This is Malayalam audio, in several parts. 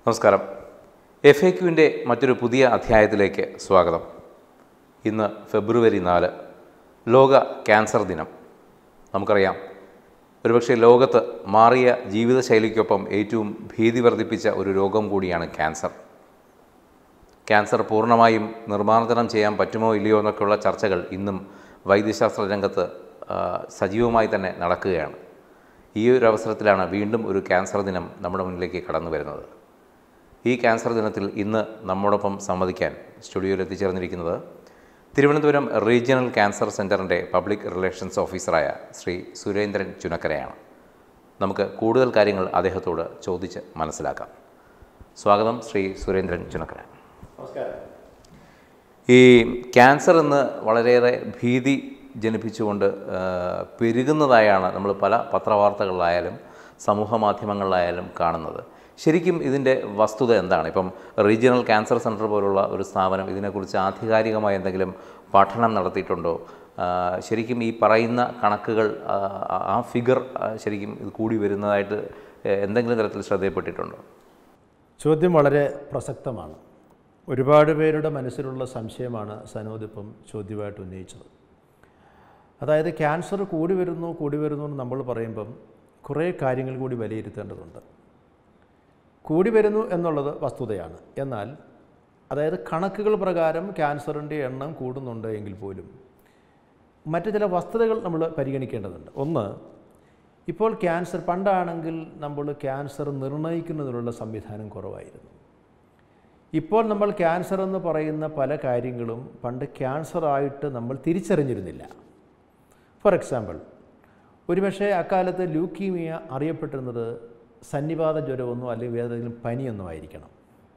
നമസ്കാരം എഫ് എ ക്യുവിൻ്റെ മറ്റൊരു പുതിയ അധ്യായത്തിലേക്ക് സ്വാഗതം ഇന്ന് ഫെബ്രുവരി നാല് ലോക ക്യാൻസർ ദിനം നമുക്കറിയാം ഒരുപക്ഷെ ലോകത്ത് മാറിയ ജീവിതശൈലിക്കൊപ്പം ഏറ്റവും ഭീതി വർദ്ധിപ്പിച്ച ഒരു രോഗം കൂടിയാണ് ക്യാൻസർ ക്യാൻസർ പൂർണ്ണമായും നിർമ്മാർജ്ജനം ചെയ്യാൻ പറ്റുമോ ഇല്ലയോ എന്നൊക്കെയുള്ള ചർച്ചകൾ ഇന്നും വൈദ്യശാസ്ത്ര രംഗത്ത് ആ, സജീവമായി തന്നെ നടക്കുകയാണ് ഈ ഒരു അവസരത്തിലാണ് വീണ്ടും ഒരു ക്യാൻസർ ദിനം നമ്മുടെ മുന്നിലേക്ക് കടന്നു വരുന്നത് ഈ ക്യാൻസർ ദിനത്തിൽ ഇന്ന് നമ്മോടൊപ്പം സംവദിക്കാൻ സ്റ്റുഡിയോയിൽ എത്തിച്ചേർന്നിരിക്കുന്നത് തിരുവനന്തപുരം റീജിയണൽ ക്യാൻസർ സെൻറ്ററിൻ്റെ പബ്ലിക് റിലേഷൻസ് ഓഫീസറായ ശ്രീ സുരേന്ദ്രൻ ചുനക്കരയാണ് നമുക്ക് കൂടുതൽ കാര്യങ്ങൾ അദ്ദേഹത്തോട് ചോദിച്ച് മനസ്സിലാക്കാം സ്വാഗതം ശ്രീ സുരേന്ദ്രൻ ചുനക്കര ഈ ക്യാൻസർ എന്ന് വളരെയേറെ ഭീതി ജനിപ്പിച്ചുകൊണ്ട് ആ, പെരുകുന്നതായാണ് നമ്മൾ പല പത്രവാർത്തകളിലായാലും സമൂഹ മാധ്യമങ്ങളിലായാലും കാണുന്നത് ശരിക്കും ഇതിൻ്റെ വസ്തുത എന്താണ് ഇപ്പം റീജിയണൽ ക്യാൻസർ സെൻറ്റർ പോലുള്ള ഒരു സ്ഥാപനം ഇതിനെക്കുറിച്ച് ആധികാരികമായ എന്തെങ്കിലും പഠനം നടത്തിയിട്ടുണ്ടോ ആ, ശരിക്കും ഈ പറയുന്ന കണക്കുകൾ ആ, ആ ഫിഗർ ശരിക്കും ഇത് കൂടി വരുന്നതായിട്ട് എന്തെങ്കിലും തരത്തിൽ ശ്രദ്ധയപ്പെട്ടിട്ടുണ്ടോ ചോദ്യം വളരെ പ്രസക്തമാണ് ഒരുപാട് പേരുടെ മനസ്സിലുള്ള സംശയമാണ് സനോദ് ഇപ്പം ചോദ്യമായിട്ട് ഉന്നയിച്ചത് അതായത് ക്യാൻസർ കൂടി വരുന്നു കൂടി വരുന്നു എന്ന് നമ്മൾ പറയുമ്പം കുറേ കാര്യങ്ങൾ കൂടി വിലയിരുത്തേണ്ടതുണ്ട് കൂടി വരുന്നു എന്നുള്ളത് വസ്തുതയാണ് എന്നാൽ അതായത് കണക്കുകൾ പ്രകാരം ക്യാൻസറിൻ്റെ എണ്ണം കൂടുന്നുണ്ട് എങ്കിൽ പോലും മറ്റ് ചില വസ്തുതകൾ നമ്മൾ പരിഗണിക്കേണ്ടതുണ്ട് ഒന്ന് ഇപ്പോൾ ക്യാൻസർ പണ്ടാണെങ്കിൽ നമ്മൾ ക്യാൻസർ നിർണ്ണയിക്കുന്നതിനുള്ള സംവിധാനം കുറവായിരുന്നു ഇപ്പോൾ നമ്മൾ ക്യാൻസർ എന്ന് പറയുന്ന പല കാര്യങ്ങളും പണ്ട് ക്യാൻസറായിട്ട് നമ്മൾ തിരിച്ചറിഞ്ഞിരുന്നില്ല ഫോർ എക്സാമ്പിൾ ഒരുപക്ഷെ അക്കാലത്ത് ലൂക്കീമിയ അറിയപ്പെട്ടിരുന്നത് സന്നിപാത ജ്വരമൊന്നോ അല്ലെങ്കിൽ ഏതെങ്കിലും പനിയൊന്നോ ആയിരിക്കണം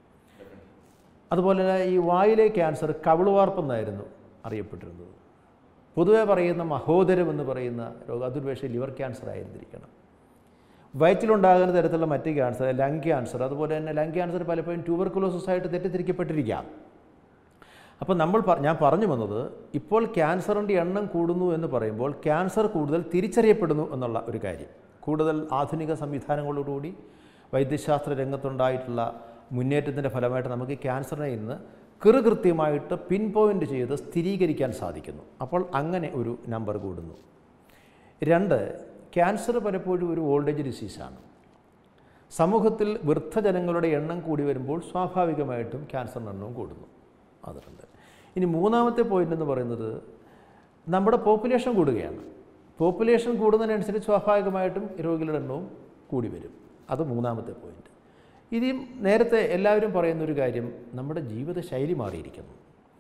അതുപോലെ തന്നെ ഈ വായിലെ ക്യാൻസർ കവിളുവാർപ്പെന്നായിരുന്നു അറിയപ്പെട്ടിരുന്നത് പൊതുവെ പറയുന്ന മഹോദരം എന്ന് പറയുന്ന രോഗം അതൊരു പക്ഷേ ലിവർ ക്യാൻസർ ആയിരുന്നിരിക്കണം വയറ്റിലുണ്ടാകുന്ന തരത്തിലുള്ള മറ്റ് ക്യാൻസർ ലങ് ക്യാൻസർ അതുപോലെ തന്നെ ലങ് ക്യാൻസർ പലപ്പോഴും ട്യൂബർക്കുലോസിസ് ആയിട്ട് തെറ്റിദ്ധരിക്കപ്പെട്ടിരിക്കാം അപ്പോൾ നമ്മൾ പ- ഞാൻ പറഞ്ഞു വന്നത് ഇപ്പോൾ ക്യാൻസറിൻ്റെ എണ്ണം കൂടുന്നു എന്ന് പറയുമ്പോൾ ക്യാൻസർ കൂടുതൽ തിരിച്ചറിയപ്പെടുന്നു എന്നുള്ള ഒരു കാര്യം കൂടുതൽ ആധുനിക സംവിധാനങ്ങളോടുകൂടി വൈദ്യശാസ്ത്ര രംഗത്തുണ്ടായിട്ടുള്ള മുന്നേറ്റത്തിൻ്റെ ഫലമായിട്ട് നമുക്ക് ക്യാൻസറിനെ ഇന്ന് കൃത്യമായിട്ട് പിൻ പോയിൻ്റ് ചെയ്ത് സ്ഥിരീകരിക്കാൻ സാധിക്കുന്നു അപ്പോൾ അങ്ങനെ ഒരു നമ്പർ കൂടുന്നു രണ്ട് ക്യാൻസർ പലപ്പോഴും ഒരു ഓൾഡ് ഏജ് ഡിസീസാണ് സമൂഹത്തിൽ വൃദ്ധജനങ്ങളുടെ എണ്ണം കൂടി വരുമ്പോൾ സ്വാഭാവികമായിട്ടും ക്യാൻസറിൻ്റെ എണ്ണവും കൂടുന്നു അതുണ്ട് ഇനി മൂന്നാമത്തെ പോയിന്റ് എന്ന് പറയുന്നത് നമ്മുടെ പോപ്പുലേഷൻ കൂടുകയാണ് പോപ്പുലേഷൻ കൂടുന്നതിനനുസരിച്ച് സ്വാഭാവികമായിട്ടും രോഗികളുടെ എണ്ണവും കൂടി വരും അത് മൂന്നാമത്തെ പോയിന്റ് ഇനിയും നേരത്തെ എല്ലാവരും പറയുന്ന ഒരു കാര്യം നമ്മുടെ ജീവിതശൈലി മാറിയിരിക്കുന്നു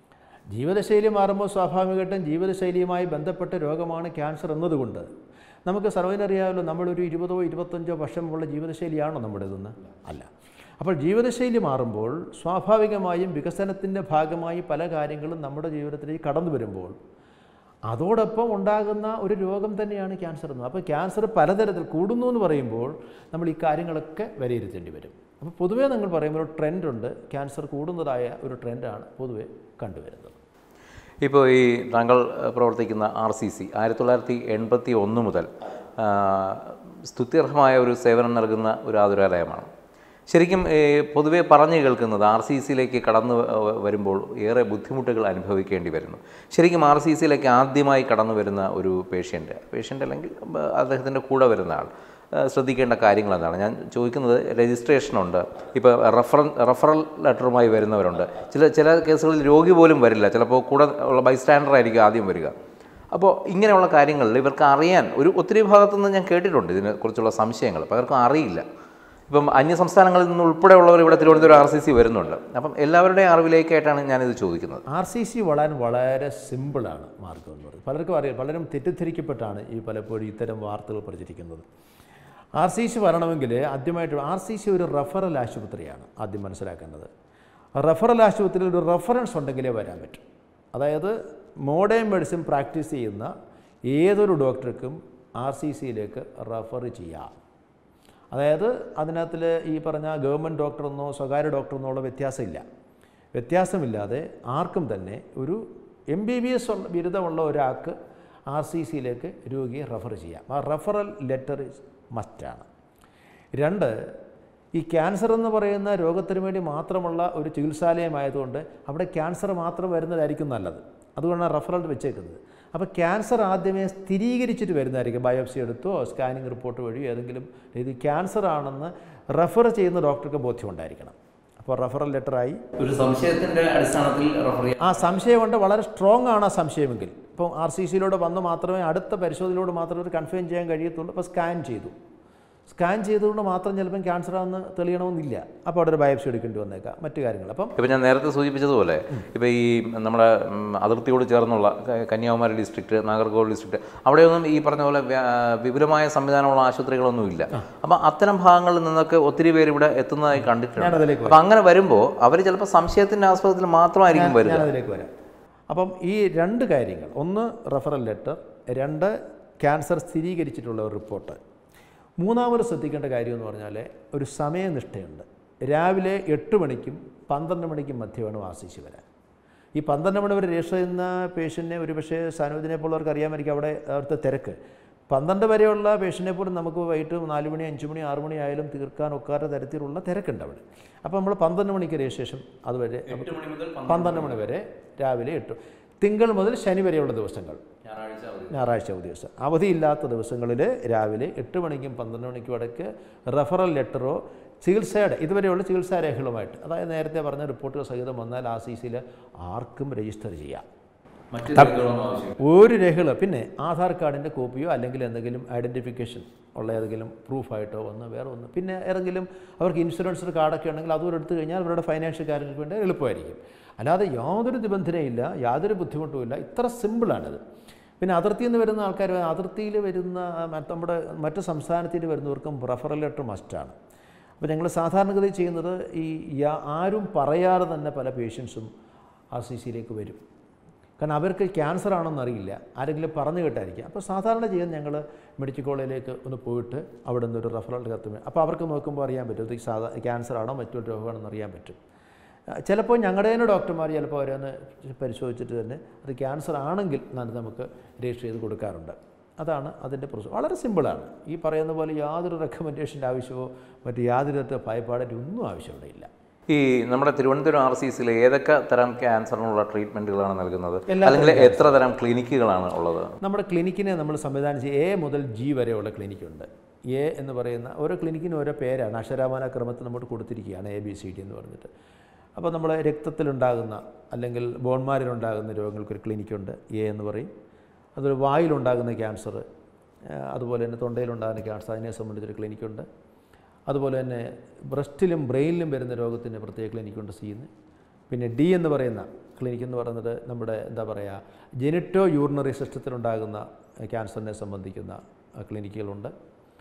ജീവിതശൈലി മാറുമ്പോൾ സ്വാഭാവികമായിട്ടും ജീവിതശൈലിയുമായി ബന്ധപ്പെട്ട രോഗമാണ് ക്യാൻസർ എന്നതുകൊണ്ട് നമുക്ക് സർവ്വതിനറിയാമല്ലോ നമ്മളൊരു ഇരുപതോ ഇരുപത്തഞ്ചോ വർഷമുള്ള ജീവിതശൈലിയാണോ നമ്മുടേതെന്ന് അല്ല അപ്പോൾ ജീവിതശൈലി മാറുമ്പോൾ സ്വാഭാവികമായും വികസനത്തിൻ്റെ ഭാഗമായി പല കാര്യങ്ങളും നമ്മുടെ ജീവിതത്തിലേക്ക് കടന്നു വരുമ്പോൾ അതോടൊപ്പം ഉണ്ടാകുന്ന ഒരു രോഗം തന്നെയാണ് ക്യാൻസർ എന്ന് അപ്പോൾ ക്യാൻസർ പലതരത്തിൽ കൂടുന്നു എന്ന് പറയുമ്പോൾ നമ്മൾ ഈ കാര്യങ്ങളൊക്കെ വിലയിരുത്തേണ്ടി വരും അപ്പോൾ പൊതുവേ നിങ്ങൾ പറയുമ്പോൾ ഒരു ട്രെൻഡുണ്ട് ക്യാൻസർ കൂടുന്നതായ ഒരു ട്രെൻഡാണ് പൊതുവെ കണ്ടുവരുന്നത് ഇപ്പോൾ ഈ താങ്കൾ ഏഹ്, പ്രവർത്തിക്കുന്ന ആർ സി സി ആയിരത്തി തൊള്ളായിരത്തി എൺപത്തി ഒന്ന് മുതൽ ആ, സ്തുത്യർഹമായ ഒരു സേവനം നൽകുന്ന ഒരു ആതുരാലയമാണ് ശരിക്കും ഈ പൊതുവെ പറഞ്ഞു കേൾക്കുന്നത് ആർ സി സിയിലേക്ക് കടന്നു വ- വരുമ്പോൾ ഏറെ ബുദ്ധിമുട്ടുകൾ അനുഭവിക്കേണ്ടി വരുന്നു ശരിക്കും ആർ സി സിയിലേക്ക് ആദ്യമായി കടന്നു വരുന്ന ഒരു പേഷ്യൻ്റ് പേഷ്യൻ്റ് അല്ലെങ്കിൽ ബ- അദ്ദേഹത്തിൻ്റെ കൂടെ വരുന്ന ആൾ ആ, ശ്രദ്ധിക്കേണ്ട കാര്യങ്ങൾ എന്താണ് ഞാൻ ചോദിക്കുന്നത് രജിസ്ട്രേഷനുണ്ട് ഇപ്പോൾ റഫറൻ റഫറൽ ലെറ്ററുമായി വരുന്നവരുണ്ട് ചില ചില കേസുകളിൽ രോഗി പോലും വരില്ല ചിലപ്പോൾ കൂടെ ഉള്ള ബൈസ്റ്റാൻഡർ ആയിരിക്കും ആദ്യം വരിക അപ്പോൾ ഇങ്ങനെയുള്ള കാര്യങ്ങളിൽ ഇവർക്ക് അറിയാൻ ഒരു ഒത്തിരി ഭാഗത്തുനിന്ന് ഞാൻ കേട്ടിട്ടുണ്ട് ഇതിനെക്കുറിച്ചുള്ള സംശയങ്ങൾ പലർക്കും അറിയില്ല ഇപ്പം അന്യ സംസ്ഥാനങ്ങളിൽ നിന്ന് ഉൾപ്പെടെയുള്ളവർ ഇവിടെ തിരുവനന്തപുരം ആർ സി സി വരുന്നുണ്ട് അപ്പം എല്ലാവരുടെയും അറിവിലേക്കായിട്ടാണ് ഞാനിത് ചോദിക്കുന്നത് ആർ സി സി വളരാൻ വളരെ സിമ്പിളാണ് മാർഗം എന്ന് പറയുന്നത് പലർക്കും അറിയാം പലരും തെറ്റിദ്ധരിക്കപ്പെട്ടാണ് ഈ പലപ്പോഴും ഇത്തരം വാർത്തകൾ പ്രചരിക്കുന്നത് ആർ സി സി വരണമെങ്കിൽ ആദ്യമായിട്ട് ആർ സി സി ഒരു റഫറൽ ആശുപത്രിയാണ് ആദ്യം മനസ്സിലാക്കേണ്ടത് റഫറൽ ആശുപത്രിയിൽ ഒരു റെഫറൻസ് ഉണ്ടെങ്കിലേ വരാൻ പറ്റും അതായത് മോഡേൺ മെഡിസിൻ പ്രാക്ടീസ് ചെയ്യുന്ന ഏതൊരു ഡോക്ടർക്കും ആർ സി സിയിലേക്ക് റെഫർ ചെയ്യാം അതായത് അതിനകത്തിൽ ഈ പറഞ്ഞ ഗവൺമെൻറ് ഡോക്ടറെന്നോ സ്വകാര്യ ഡോക്ടറെന്നോ ഉള്ള വ്യത്യാസമില്ല വ്യത്യാസമില്ലാതെ ആർക്കും തന്നെ ഒരു എം ബി ബി എസ് ബിരുദമുള്ള ഒരാൾക്ക് ആർ സി സിയിലേക്ക് രോഗിയെ റെഫർ ചെയ്യാം ആ റെഫറൽ ലെറ്റർ മസ്റ്റാണ് രണ്ട് ഈ ക്യാൻസർ എന്ന് പറയുന്ന രോഗത്തിന് വേണ്ടി മാത്രമുള്ള ഒരു ചികിത്സാലയമായതുകൊണ്ട് അവിടെ ക്യാൻസർ മാത്രം വരുന്നതായിരിക്കും നല്ലത് അതുകൊണ്ടാണ് റെഫറൽ വെച്ചേക്കുന്നത് അപ്പോൾ ക്യാൻസർ ആദ്യമേ സ്ഥിരീകരിച്ചിട്ട് വരുന്നതായിരിക്കും ബയോപ്സി എടുത്തോ സ്കാനിങ് റിപ്പോർട്ട് വഴിയോ ഏതെങ്കിലും ഇത് ക്യാൻസർ ആണെന്ന് റെഫർ ചെയ്യുന്ന ഡോക്ടർക്ക് ബോധ്യമുണ്ടായിരിക്കണം അപ്പോൾ റെഫറൽ ലെറ്ററായി ഒരു സംശയത്തിന്റെ അടിസ്ഥാനത്തിൽ റെഫർ ചെയ്യാം ആ സംശയമുണ്ട് വളരെ സ്ട്രോങ് ആണ് ആ സംശയമെങ്കിൽ ഇപ്പം ആർ സി സിയിലൂടെ വന്ന് മാത്രമേ അടുത്ത പരിശോധനയിലൂടെ മാത്രമേ ഒരു കൺഫേം ചെയ്യാൻ കഴിയത്തുള്ളൂ അപ്പോൾ സ്കാൻ ചെയ്തു സ്കാൻ ചെയ്തുകൊണ്ട് മാത്രം ചിലപ്പം ക്യാൻസർ ആണെന്ന് തെളിയണമെന്നില്ല അപ്പോൾ അവിടെ ഒരു ബയോപ്സി എടുക്കേണ്ടി വന്നേക്കാം മറ്റു കാര്യങ്ങൾ അപ്പം ഇപ്പം ഞാൻ നേരത്തെ സൂചിപ്പിച്ചതുപോലെ ഇപ്പോൾ ഈ നമ്മുടെ ഉം, അതിർത്തിയോട് ചേർന്നുള്ള ക- കന്യാകുമാരി ഡിസ്ട്രിക്റ്റ് നാഗർകോവിൽ ഡിസ്ട്രിക്റ്റ് അവിടെയൊന്നും ഈ പറഞ്ഞ പോലെ വ്യ- വിപുലമായ സംവിധാനമുള്ള ആശുപത്രികളൊന്നും ഇല്ല അപ്പം അത്തരം ഭാഗങ്ങളിൽ നിന്നൊക്കെ ഒത്തിരി പേര് ഇവിടെ എത്തുന്നതായി കണ്ടിട്ടുണ്ട് ഞാനതിലേക്ക് അപ്പം അങ്ങനെ വരുമ്പോൾ അവർ ചിലപ്പോൾ സംശയത്തിൻ്റെ ആസ്പദത്തിൽ മാത്രമായിരിക്കും വരിക ഞാനതിലേക്ക് വരാം അപ്പം ഈ രണ്ട് കാര്യങ്ങൾ ഒന്ന് റെഫറൽ ലെറ്റർ രണ്ട് ക്യാൻസർ സ്ഥിരീകരിച്ചിട്ടുള്ള ഒരു റിപ്പോർട്ട് മൂന്നാമത് ശ്രദ്ധിക്കേണ്ട കാര്യം എന്ന് പറഞ്ഞാൽ ഒരു സമയനിഷ്ഠയുണ്ട് രാവിലെ എട്ട് മണിക്കും പന്ത്രണ്ട് മണിക്കും മധ്യ വേണം ആർ സി സി വരാൻ ഈ പന്ത്രണ്ട് മണി വരെ രജിസ്റ്റർ ചെയ്യുന്ന പേഷ്യൻറ്റിനെ ഒരു പക്ഷേ സാനുവിനെ പോലുള്ളവർക്ക് അറിയാമായിരിക്കും അവിടെ അവിടുത്തെ തിരക്ക് പന്ത്രണ്ട് വരെയുള്ള പേഷ്യൻറ്റിനെ പോലും നമുക്ക് വൈകിട്ട് നാല് മണി അഞ്ച് മണി ആറ് മണി ആയാലും തീർക്കാൻ ഒക്കാത്ത തരത്തിലുള്ള തിരക്കുണ്ട് അവിടെ അപ്പോൾ നമ്മൾ പന്ത്രണ്ട് മണിക്ക് രജിസ്ട്രേഷൻ അതുവരെ പന്ത്രണ്ട് മണി വരെ രാവിലെ എട്ട് തിങ്കൾ മുതൽ ശനി വരെയുള്ള ദിവസങ്ങൾ ഞായറാഴ്ച അവധി ദിവസം അവധിയില്ലാത്ത ദിവസങ്ങളിൽ രാവിലെ എട്ട് മണിക്കും പന്ത്രണ്ട് മണിക്കും ഇടയ്ക്ക് റെഫറൽ ലെറ്ററോ ചികിത്സയുടെ ഇതുവരെയുള്ള ചികിത്സാ രേഖകളുമായിട്ട് അതായത് നേരത്തെ പറഞ്ഞ റിപ്പോർട്ടുകൾ സഹിതം വന്നാൽ ആ സി സിയിൽ ആർക്കും രജിസ്റ്റർ ചെയ്യാം മറ്റു രേഖകളൊന്നും ആവശ്യമില്ല. ഒരു രേഖകൾ പിന്നെ ആധാർ കാർഡിൻ്റെ കോപ്പിയോ അല്ലെങ്കിൽ എന്തെങ്കിലും ഐഡൻറ്റിഫിക്കേഷൻ ഉള്ള ഏതെങ്കിലും പ്രൂഫായിട്ടോ ഒന്ന് വേറെ ഒന്ന് പിന്നെ ഏതെങ്കിലും അവർക്ക് ഇൻഷുറൻസ് കാർഡൊക്കെ ഉണ്ടെങ്കിൽ അതും എടുത്തു കഴിഞ്ഞാൽ അവരുടെ ഫൈനാൻഷ്യൽ കാര്യങ്ങൾക്ക് വേണ്ടി എളുപ്പമായിരിക്കും അല്ലാതെ യാതൊരു നിബന്ധനയില്ല യാതൊരു ബുദ്ധിമുട്ടുമില്ല ഇത്ര സിമ്പിളാണിത് പിന്നെ അതിർത്തിയിൽ നിന്ന് വരുന്ന ആൾക്കാർ അതിർത്തിയിൽ വരുന്ന മറ്റ് നമ്മുടെ മറ്റ് സംസ്ഥാനത്തിൽ വരുന്നവർക്കും റെഫറൽ ലെറ്റർ മസ്റ്റാണ് അപ്പോൾ ഞങ്ങൾ സാധാരണഗതി ചെയ്യുന്നത് ഈ യാ- ആരും പറയാതെ തന്നെ പല പേഷ്യൻസും ആർ സി സിയിലേക്ക് വരും കാരണം അവർക്ക് ക്യാൻസർ ആണെന്ന് അറിയില്ല ആരെങ്കിലും പറഞ്ഞു കേട്ടായിരിക്കും അപ്പോൾ സാധാരണ ചെയ്യുന്ന ഞങ്ങൾ മെഡിക്കൽ കോളേജിലേക്ക് ഒന്ന് പോയിട്ട് അവിടെ നിന്ന് ഒരു റെഫറൽ കത്തുമ്പോൾ അപ്പോൾ അവർക്ക് നോക്കുമ്പോൾ അറിയാൻ പറ്റും ഇത് സാധാ ക്യാൻസർ ആണോ മറ്റൊരു രോഗമാണെന്ന് അറിയാൻ പറ്റും ആ, ചിലപ്പോൾ ഞങ്ങളുടെ തന്നെ ഡോക്ടർമാർ ചിലപ്പോൾ അവരൊന്ന് പരിശോധിച്ചിട്ട് തന്നെ അത് ക്യാൻസർ ആണെങ്കിൽ അത് നമുക്ക് രജിസ്റ്റർ ചെയ്ത് കൊടുക്കാറുണ്ട് അതാണ് അതിൻ്റെ പ്രൊസീജർ വളരെ സിമ്പിളാണ് ഈ പറയുന്ന പോലെ യാതൊരു റെക്കമെൻഡേഷൻ്റെ ആവശ്യമോ മറ്റ് യാതൊരു തരത്തിലുള്ള ഭയപ്പാടിൻ്റെ ഒന്നും ആവശ്യം ഇവിടെ ഇല്ല ഈ നമ്മുടെ തിരുവനന്തപുരം ആർ സി സിയിൽ ഏതൊക്കെ തരം ക്യാൻസറിനുള്ള ട്രീറ്റ്മെൻറ്റുകളാണ് നൽകുന്നത് എല്ലാ അല്ലെങ്കിൽ എത്ര തരം ക്ലിനിക്കുകളാണ് ഉള്ളത് നമ്മുടെ ക്ലിനിക്കിനെ നമ്മൾ സംവിധാനം ചെയ്ത് എ മുതൽ ജി വരെയുള്ള ക്ലിനിക്കുണ്ട് എ എന്ന് പറയുന്ന ഓരോ ക്ലിനിക്കിനും ഓരോ പേരാണ് അക്ഷരാമാന ക്രമത്തിൽ നമ്മൾ കൊടുത്തിരിക്കുകയാണ് എ ബി സി ഡി എന്ന് പറഞ്ഞിട്ട് അപ്പോൾ നമ്മൾ രക്തത്തിലുണ്ടാകുന്ന അല്ലെങ്കിൽ ബോൺമാരിലുണ്ടാകുന്ന രോഗങ്ങൾക്കൊരു ക്ലിനിക്കുണ്ട് എ എന്ന് പറയും അതൊരു വായിലുണ്ടാകുന്ന ക്യാൻസർ അതുപോലെ തന്നെ തൊണ്ടയിലുണ്ടാകുന്ന ക്യാൻസർ അതിനെ സംബന്ധിച്ചൊരു ക്ലിനിക്കുണ്ട് അതുപോലെ തന്നെ ബ്രസ്റ്റിലും ബ്രെയിനിലും വരുന്ന രോഗത്തിന് പ്രത്യേക ക്ലിനിക്കുണ്ട് സിന്ന് പിന്നെ ഡി എന്ന് പറയുന്ന ക്ലിനിക്ക് എന്ന് പറയുന്നത് നമ്മുടെ എന്താ പറയുക ജെനിറ്റോ യൂറിനറി സിസ്റ്റത്തിലുണ്ടാകുന്ന ക്യാൻസറിനെ സംബന്ധിക്കുന്ന ആ, ക്ലിനിക്കുകളുണ്ട്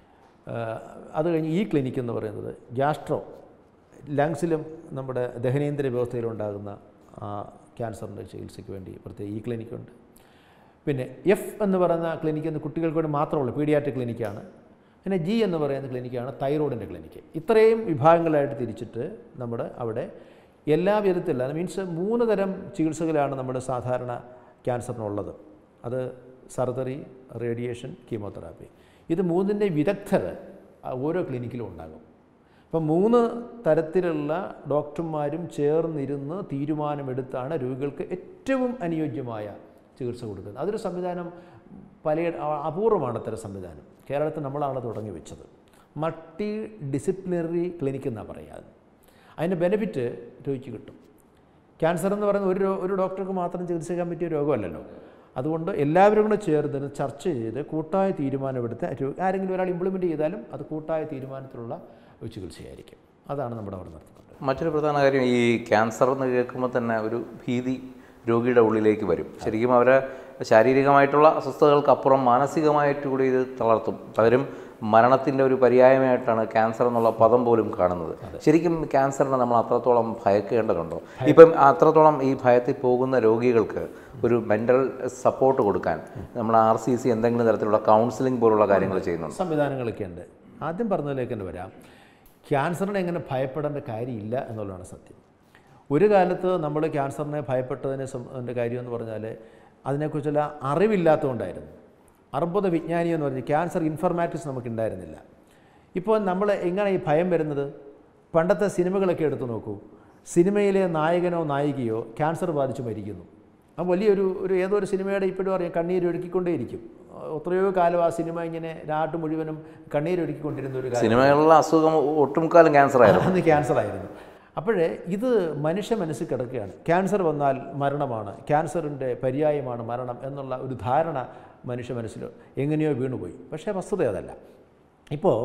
ആ, അത് കഴിഞ്ഞ് ഈ ക്ലിനിക്ക് എന്ന് പറയുന്നത് ഗ്യാസ്ട്രോ ലങ്സിലും നമ്മുടെ ദഹനേന്ദ്രിയ വ്യവസ്ഥയിലുണ്ടാകുന്ന ആ, ക്യാൻസറിൻ്റെ ചികിത്സയ്ക്ക് വേണ്ടി പ്രത്യേക ഈ ക്ലിനിക്കുണ്ട് പിന്നെ എഫ് എന്ന് പറയുന്ന ക്ലിനിക്ക് എന്ന് കുട്ടികൾക്ക് വേണ്ടി മാത്രമുള്ള പീഡിയാട്രിക് ക്ലിനിക്കാണ് പിന്നെ ജി എന്ന് പറയുന്ന ക്ലിനിക്കാണ് തൈറോയിഡിൻ്റെ ക്ലിനിക്ക് ഇത്രയും വിഭാഗങ്ങളായിട്ട് തിരിച്ചിട്ട് നമ്മുടെ അവിടെ എല്ലാ വിധത്തിലുള്ള മീൻസ് മൂന്ന് തരം ചികിത്സകളാണ് നമ്മുടെ സാധാരണ ക്യാൻസറിനുള്ളത് അത് സർജറി റേഡിയേഷൻ കീമോതെറാപ്പി ഇത് മൂന്നിൻ്റെ വിദഗ്ധർ ആ ഓരോ ക്ലിനിക്കിലും ഉണ്ടാകും അപ്പം മൂന്ന് തരത്തിലുള്ള ഡോക്ടർമാരും ചേർന്നിരുന്ന് തീരുമാനമെടുത്താണ് രോഗികൾക്ക് ഏറ്റവും അനുയോജ്യമായ ചികിത്സ കൊടുക്കുന്നത് അതൊരു സംവിധാനം പല അപൂർവമാണ് അത്തരം സംവിധാനം കേരളത്തിൽ നമ്മളാണ് തുടങ്ങി വെച്ചത് മൾട്ടി ഡിസിപ്ലിനറി ക്ലിനിക്ക് എന്നാണ് പറയുക അതിൻ്റെ ബെനിഫിറ്റ് രോഗിക്ക് കിട്ടും ക്യാൻസർ എന്ന് പറയുന്ന ഒരു രോ- ഒരു ഡോക്ടർക്ക് മാത്രം ചികിത്സിക്കാൻ പറ്റിയ രോഗമല്ലല്ലോ അതുകൊണ്ട് എല്ലാവരും കൂടെ ചേർന്ന് ചർച്ച ചെയ്ത് കൂട്ടായ തീരുമാനമെടുത്ത് രോ- ആരെങ്കിലും ഒരാൾ ഇംപ്ലിമെൻറ്റ് ചെയ്താലും അത് കൂട്ടായ തീരുമാനത്തിലുള്ള ഒരു ചികിത്സയായിരിക്കും അതാണ് നമ്മുടെ അവിടെ നടത്തുന്നത് മറ്റൊരു പ്രധാന കാര്യം ഈ ക്യാൻസർ എന്ന് കേൾക്കുമ്പോൾ തന്നെ ഒരു ഭീതി രോഗിയുടെ ഉള്ളിലേക്ക് വരും ശരിക്കും അവരെ ശാരീരികമായിട്ടുള്ള അസ്വസ്ഥതകൾക്കപ്പുറം മാനസികമായിട്ട് കൂടി ഇത് തളർത്തും പലരും മരണത്തിൻ്റെ ഒരു പര്യായമായിട്ടാണ് ക്യാൻസർ എന്നുള്ള പദം പോലും കാണുന്നത് ശരിക്കും ക്യാൻസറിനെ നമ്മൾ അത്രത്തോളം ഭയക്കേണ്ടതുണ്ടോ ഇപ്പം അത്രത്തോളം ഈ ഭയത്തിൽ പോകുന്ന രോഗികൾക്ക് ഒരു മെൻ്റൽ സപ്പോർട്ട് കൊടുക്കാൻ നമ്മൾ ആർ സി സി എന്തെങ്കിലും തരത്തിലുള്ള കൗൺസിലിംഗ് പോലുള്ള കാര്യങ്ങൾ ചെയ്യുന്നുണ്ട് സംവിധാനങ്ങളൊക്കെ ഉണ്ട് ആദ്യം പറഞ്ഞതിലേക്ക് തന്നെ വരാം ക്യാൻസറിനെ എങ്ങനെ ഭയപ്പെടേണ്ട കാര്യമില്ല എന്നുള്ളതാണ് സത്യം ഒരു കാലത്ത് നമ്മൾ ക്യാൻസറിനെ ഭയപ്പെട്ടതിന് സം- അതിൻ്റെ കാര്യം എന്ന് പറഞ്ഞാൽ അതിനെക്കുറിച്ചുള്ള അറിവില്ലാത്തതുകൊണ്ടായിരുന്നു അർബുദ വിജ്ഞാനി എന്ന് പറഞ്ഞ് ക്യാൻസർ ഇൻഫർമാറ്റിക്സ് നമുക്ക് ഉണ്ടായിരുന്നില്ല ഇപ്പോൾ നമ്മൾ എങ്ങനെ ഈ ഭയം വരുന്നത് പണ്ടത്തെ സിനിമകളൊക്കെ എടുത്തു നോക്കൂ സിനിമയിലെ നായകനോ നായികയോ ക്യാൻസർ ബാധിച്ച് മരിക്കുന്നു ആ വലിയൊരു ഒരു ഏതോ ഒരു സിനിമയുടെ ഇപ്പോഴും അറിയാം കണ്ണീരൊഴുക്കിക്കൊണ്ടേയിരിക്കും എത്രയോ കാലം ആ സിനിമ ഇങ്ങനെ നാട്ട് മുഴുവനും കണ്ണീരൊഴുക്കിക്കൊണ്ടിരുന്ന ഒരു കാലം സിനിമകളിലെ അസുഖം ഒട്ടുമുക്കാലും ക്യാൻസർ ആയിരുന്നു അന്ന് ക്യാൻസർ ആയിരുന്നു അപ്പോഴേ ഇത് മനുഷ്യ മനസ്സിൽ കിടക്കുകയാണ് ക്യാൻസർ വന്നാൽ മരണമാണ് ക്യാൻസറിൻ്റെ പര്യായമാണ് മരണം എന്നുള്ള ഒരു ധാരണ മനുഷ്യ മനസ്സിൽ എങ്ങനെയോ വീണുപോയി പക്ഷേ വസ്തുത അതല്ല ഇപ്പോൾ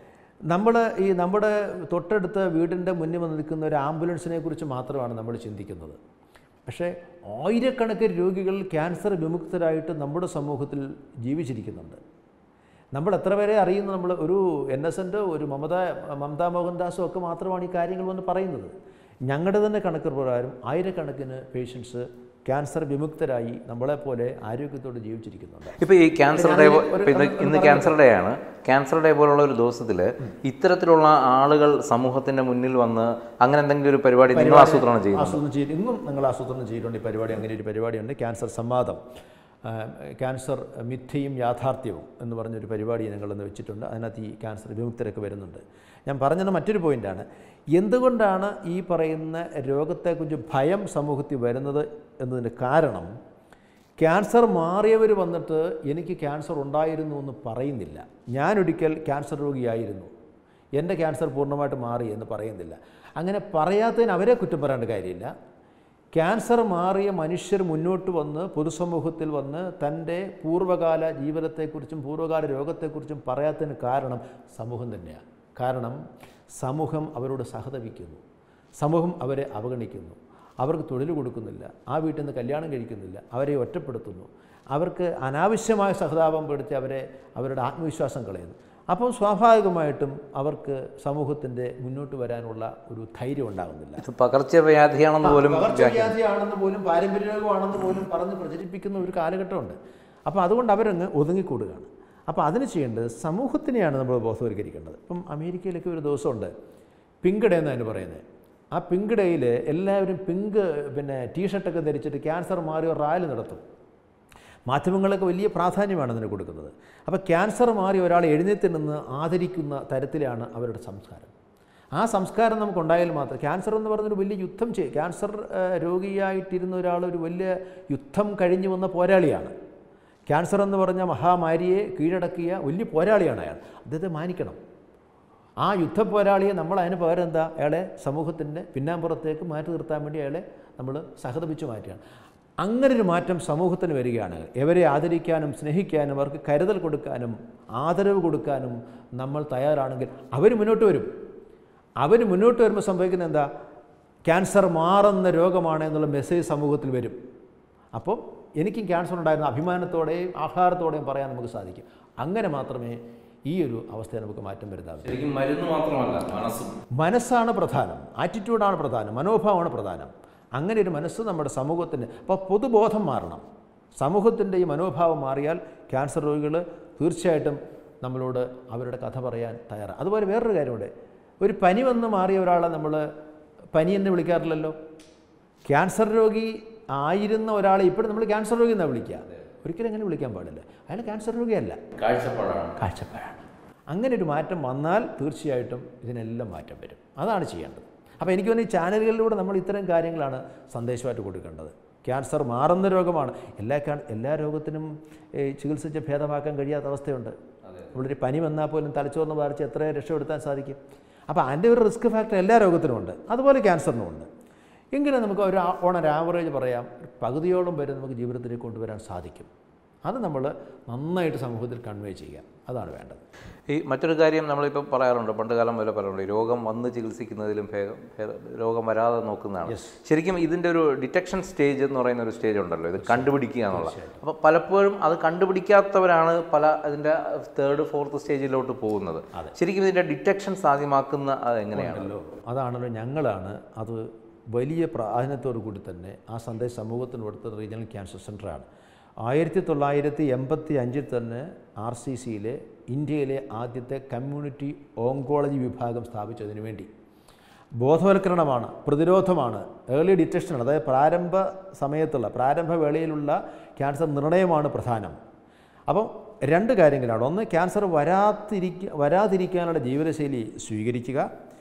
നമ്മൾ ഈ നമ്മുടെ തൊട്ടടുത്ത വീടിൻ്റെ മുന്നിൽ വന്ന് നിൽക്കുന്ന ഒരു ആംബുലൻസിനെ കുറിച്ച് മാത്രമാണ് നമ്മൾ ചിന്തിക്കുന്നത് പക്ഷേ ആയിരക്കണക്കിന് രോഗികൾ ക്യാൻസർ വിമുക്തരായിട്ട് നമ്മുടെ സമൂഹത്തിൽ ജീവിച്ചിരിക്കുന്നുണ്ട് നമ്മൾ എത്ര പേരെ അറിയുന്നു നമ്മൾ ഒരു എൻ എസ് എൻ്റെ ഒരു മമത മമതാ മോഹൻദാസും ഒക്കെ മാത്രമാണ് ഈ കാര്യങ്ങൾ വന്ന് പറയുന്നത് ഞങ്ങളുടെ തന്നെ കണക്ക് പ്രകാരം ആയിരക്കണക്കിന് പേഷ്യൻസ് ക്യാൻസർ വിമുക്തരായി നമ്മളെപ്പോലെ ആരോഗ്യത്തോടെ ജീവിച്ചിരിക്കുന്നുണ്ട് ഇപ്പോൾ ഈ ക്യാൻസർ ഡേ ഞാൻ ഒരു- ഇന്ന് ഒന്ന് ഇന്ന് ക്യാൻസർ ഡേ ആണ് ക്യാൻസർ ഡേ പോലുള്ള ഒരു ദിവസത്തിൽ ഇത്തരത്തിലുള്ള ആളുകൾ സമൂഹത്തിന്റെ മുന്നിൽ വന്ന് അങ്ങനെ എന്തെങ്കിലും ഒരു പരിപാടി നിങ്ങൾ ആസൂത്രണം ചെയ്യുന്നു ആസൂത്രണം ചെയ്ത് ഇന്നും നിങ്ങൾ ആസൂത്രണം ചെയ്തിട്ടുണ്ട് ഈ പരിപാടി അങ്ങനെ ഒരു പരിപാടിയുണ്ട് ക്യാൻസർ സംവാദം ആ, ക്യാൻസർ മിഥ്യയും യാഥാർത്ഥ്യവും എന്ന് പറഞ്ഞൊരു പരിപാടി ഞങ്ങളിന്ന് വെച്ചിട്ടുണ്ട് അതിനകത്ത് ഈ ക്യാൻസർ വിമുക്തരൊക്കെ വരുന്നുണ്ട് ഞാൻ പറഞ്ഞത് മറ്റൊരു പോയിൻ്റാണ് എന്തുകൊണ്ടാണ് ഈ പറയുന്ന രോഗത്തെക്കുറിച്ച് ഭയം സമൂഹത്തിൽ വരുന്നത് എന്നതിൻ്റെ കാരണം ക്യാൻസർ മാറിയവർ വന്നിട്ട് എനിക്ക് ക്യാൻസർ ഉണ്ടായിരുന്നു എന്ന് പറയുന്നില്ല ഞാനൊരിക്കൽ ക്യാൻസർ രോഗിയായിരുന്നു എൻ്റെ ക്യാൻസർ പൂർണ്ണമായിട്ട് മാറി എന്ന് പറയുന്നില്ല അങ്ങനെ പറയാത്തതിന് അവരെ കുറ്റം പറയേണ്ട കാര്യമില്ല ക്യാൻസർ മാറിയ മനുഷ്യർ മുന്നോട്ട് വന്ന് പൊതുസമൂഹത്തിൽ വന്ന് തൻ്റെ പൂർവ്വകാല ജീവിതത്തെക്കുറിച്ചും പൂർവ്വകാല രോഗത്തെക്കുറിച്ചും പറയാത്തതിന് കാരണം സമൂഹം തന്നെയാണ് കാരണം സമൂഹം അവരോട് സഹതപിക്കുന്നു സമൂഹം അവരെ അവഗണിക്കുന്നു അവർക്ക് തൊഴിൽ കൊടുക്കുന്നില്ല ആ വീട്ടിൽ നിന്ന് കല്യാണം കഴിക്കുന്നില്ല അവരെ ഒറ്റപ്പെടുത്തുന്നു അവർക്ക് അനാവശ്യമായ സഹതാപം പെടുത്തി അവരെ അവരുടെ ആത്മവിശ്വാസം കളയുന്നു അപ്പോൾ സ്വാഭാവികമായിട്ടും അവർക്ക് സമൂഹത്തിൻ്റെ മുന്നോട്ട് വരാനുള്ള ഒരു ധൈര്യം ഉണ്ടാകുന്നില്ല ഇത് പകർച്ചവ്യാധിയാണെന്ന് പോലും പകർച്ചവ്യാധിയാണെന്ന് പോലും പാരമ്പര്യ രോഗമാണെന്ന് പോലും പറഞ്ഞ് പ്രചരിപ്പിക്കുന്ന ഒരു കാലഘട്ടമുണ്ട് അപ്പോൾ അതുകൊണ്ട് അവരങ്ങ് ഒതുങ്ങിക്കൂടുകയാണ് അപ്പോൾ അതിന് ചെയ്യേണ്ടത് സമൂഹത്തിനെയാണ് നമ്മൾ ബോധവൽക്കരിക്കേണ്ടത് ഇപ്പം അമേരിക്കയിലൊക്കെ ഒരു ദിവസമുണ്ട് പിങ്ക് ഡേ എന്നാണ് പറയുന്നത് ആ പിങ്ക് ഡേയിൽ എല്ലാവരും പിങ്ക് പിന്നെ ടീഷർട്ടൊക്കെ ധരിച്ചിട്ട് ക്യാൻസർ മാറിയ റാലി നടത്തും മാധ്യമങ്ങളൊക്കെ വലിയ പ്രാധാന്യമാണ് അതിന് കൊടുക്കുന്നത് അപ്പോൾ ക്യാൻസർ മാറി ഒരാൾ എഴുന്നേറ്റ് നിന്ന് ആദരിക്കുന്ന തരത്തിലാണ് അവരുടെ സംസ്കാരം ആ സംസ്കാരം നമുക്കുണ്ടായാൽ മാത്രം ക്യാൻസർ എന്ന് പറഞ്ഞൊരു വലിയ യുദ്ധം ചെയ്യും ക്യാൻസർ ഏഹ്, രോഗിയായിട്ടിരുന്ന ഒരാൾ ഒരു വലിയ യുദ്ധം കഴിഞ്ഞു വന്ന പോരാളിയാണ് ക്യാൻസർ എന്ന് പറഞ്ഞ മഹാമാരിയെ കീഴടക്കിയ വലിയ പോരാളിയാണ് അയാൾ അദ്ദേഹത്തെ മാനിക്കണം ആ യുദ്ധ പോരാളിയെ നമ്മൾ അതിന് പകരം എന്താ അയാളെ സമൂഹത്തിൻ്റെ പിന്നാമ്പുറത്തേക്ക് മാറ്റി നിർത്താൻ വേണ്ടി അയാളെ നമ്മൾ സഹതപിച്ച് മാറ്റുകയാണ് അങ്ങനെ ഒരു മാറ്റം സമൂഹത്തിന് വരികയാണ് ഇവരെ ആദരിക്കാനും സ്നേഹിക്കാനും അവർക്ക് കരുതൽ കൊടുക്കാനും ആദരവ് കൊടുക്കാനും നമ്മൾ തയ്യാറാണെങ്കിൽ അവർ മുന്നോട്ട് വരും അവർ മുന്നോട്ട് വരുമ്പോൾ സംഭവിക്കുന്നത് എന്താ ക്യാൻസർ മാറുന്ന രോഗമാണ് എന്നുള്ള മെസ്സേജ് സമൂഹത്തിൽ വരും അപ്പോൾ എനിക്കും ക്യാൻസർ ഉണ്ടായിരുന്ന അഭിമാനത്തോടെയും ആഹാരത്തോടെയും പറയാൻ നമുക്ക് സാധിക്കും അങ്ങനെ മാത്രമേ ഈ ഒരു അവസ്ഥയെ നമുക്ക് മാറ്റം വരുത്താവൂ ശരിക്കും മരുന്ന് മാത്രമല്ല മനസ്സും മനസ്സാണ് പ്രധാനം ആറ്റിറ്റ്യൂഡാണ് പ്രധാനം മനോഭാവമാണ് പ്രധാനം അങ്ങനെ ഒരു മനസ്സ് നമ്മുടെ സമൂഹത്തിന് അപ്പോൾ പൊതുബോധം മാറണം സമൂഹത്തിൻ്റെ ഈ മനോഭാവം മാറിയാൽ ക്യാൻസർ രോഗികൾ തീർച്ചയായിട്ടും നമ്മളോട് അവരുടെ കഥ പറയാൻ തയ്യാറാണ് അതുപോലെ വേറൊരു കാര്യമുണ്ട് ഒരു പനി വന്ന് മാറിയ ഒരാളെ നമ്മൾ പനി എന്ന് വിളിക്കാറില്ലല്ലോ ക്യാൻസർ രോഗി ആയിരുന്ന ഒരാളെ ഇപ്പോഴും നമ്മൾ ക്യാൻസർ രോഗി എന്നാണ് വിളിക്കുക ഒരിക്കലും അങ്ങനെ വിളിക്കാൻ പാടില്ല അയാൾ ക്യാൻസർ രോഗിയല്ല കാഴ്ചപ്പാടാണ് കാഴ്ചപ്പാടാണ് അങ്ങനെ ഒരു മാറ്റം വന്നാൽ തീർച്ചയായിട്ടും ഇതിനെല്ലാം മാറ്റം വരും അതാണ് ചെയ്യേണ്ടത് അപ്പോൾ എനിക്ക് തോന്നുന്നു ഈ ചാനലുകളിലൂടെ നമ്മൾ ഇത്തരം കാര്യങ്ങളാണ് സന്ദേശമായിട്ട് കൊടുക്കേണ്ടത് ക്യാൻസർ മാറുന്ന രോഗമാണ് എല്ലാ കാ- എല്ലാ രോഗത്തിനും ഏ, ചികിത്സിച്ച് ഭേദമാക്കാൻ കഴിയാത്ത അവസ്ഥയുണ്ട് നമ്മളൊരു പനി വന്നാൽ പോലും തലച്ചോറിന് ബാധിച്ച് എത്ര രക്ഷപ്പെടുത്താൻ സാധിക്കും അപ്പോൾ അതിൻ്റെ ഒരു റിസ്ക് ഫാക്ടർ എല്ലാ രോഗത്തിനും ഉണ്ട് അതുപോലെ ക്യാൻസറിനും ഉണ്ട് എങ്കിലും നമുക്ക് ഒരു ആ- ഓൺ ഒരു ആവറേജ് പറയാം ഒരു പകുതിയോളം വരെ നമുക്ക് ജീവിതത്തിലേക്ക് കൊണ്ടുവരാൻ സാധിക്കും അത് നമ്മൾ നന്നായിട്ട് സമൂഹത്തിൽ കൺവേ ചെയ്യുക അതാണ് വേണ്ടത് ഈ മറ്റൊരു കാര്യം നമ്മളിപ്പോൾ പറയാറുണ്ട് പണ്ട് കാലം വരെ പറയാറുണ്ട് ഈ രോഗം വന്ന് ചികിത്സിക്കുന്നതിലും ഭേദം ഭേദം- രോഗം വരാതെ നോക്കുന്നതാണ് ശരിക്കും ഇതിൻ്റെ ഒരു ഡിറ്റക്ഷൻ സ്റ്റേജ് എന്ന് പറയുന്ന ഒരു സ്റ്റേജ് ഉണ്ടല്ലോ ഇത് കണ്ടുപിടിക്കുക എന്നുള്ള അപ്പോൾ പലപ്പോഴും അത് കണ്ടുപിടിക്കാത്തവരാണ് പല അതിൻ്റെ തേർഡ് ഫോർത്ത് സ്റ്റേജിലോട്ട് പോകുന്നത് ശരിക്കും ഇതിൻ്റെ ഡിറ്റക്ഷൻ സാധ്യമാക്കുന്ന അത് എങ്ങനെയാണ് ആണല്ലോ അതാണല്ലോ ഞങ്ങളാണ് അത് വലിയ പ്രാധാന്യത്തോടു കൂടി തന്നെ ആ സന്ദേശം സമൂഹത്തിന് കൊടുത്ത റീജിയണൽ ക്യാൻസർ സെൻ്ററാണ് ആയിരത്തി തൊള്ളായിരത്തി എൺപത്തി അഞ്ചിൽ തന്നെ ആർ സി സിയിലെ ഇന്ത്യയിലെ ആദ്യത്തെ കമ്മ്യൂണിറ്റി ഓങ്കോളജി വിഭാഗം സ്ഥാപിച്ചതിന് വേണ്ടി ബോധവൽക്കരണമാണ് പ്രതിരോധമാണ് ഏർലി ഡിറ്റക്ഷനാണ് അതായത് പ്രാരംഭ സമയത്തുള്ള പ്രാരംഭ വേളയിലുള്ള ക്യാൻസർ നിർണയമാണ് പ്രധാനം അപ്പം രണ്ട് കാര്യങ്ങളാണ് ഒന്ന് ക്യാൻസർ വരാതിരിക്ക വരാതിരിക്കാനുള്ള ജീവിതശൈലി സ്വീകരിക്കുക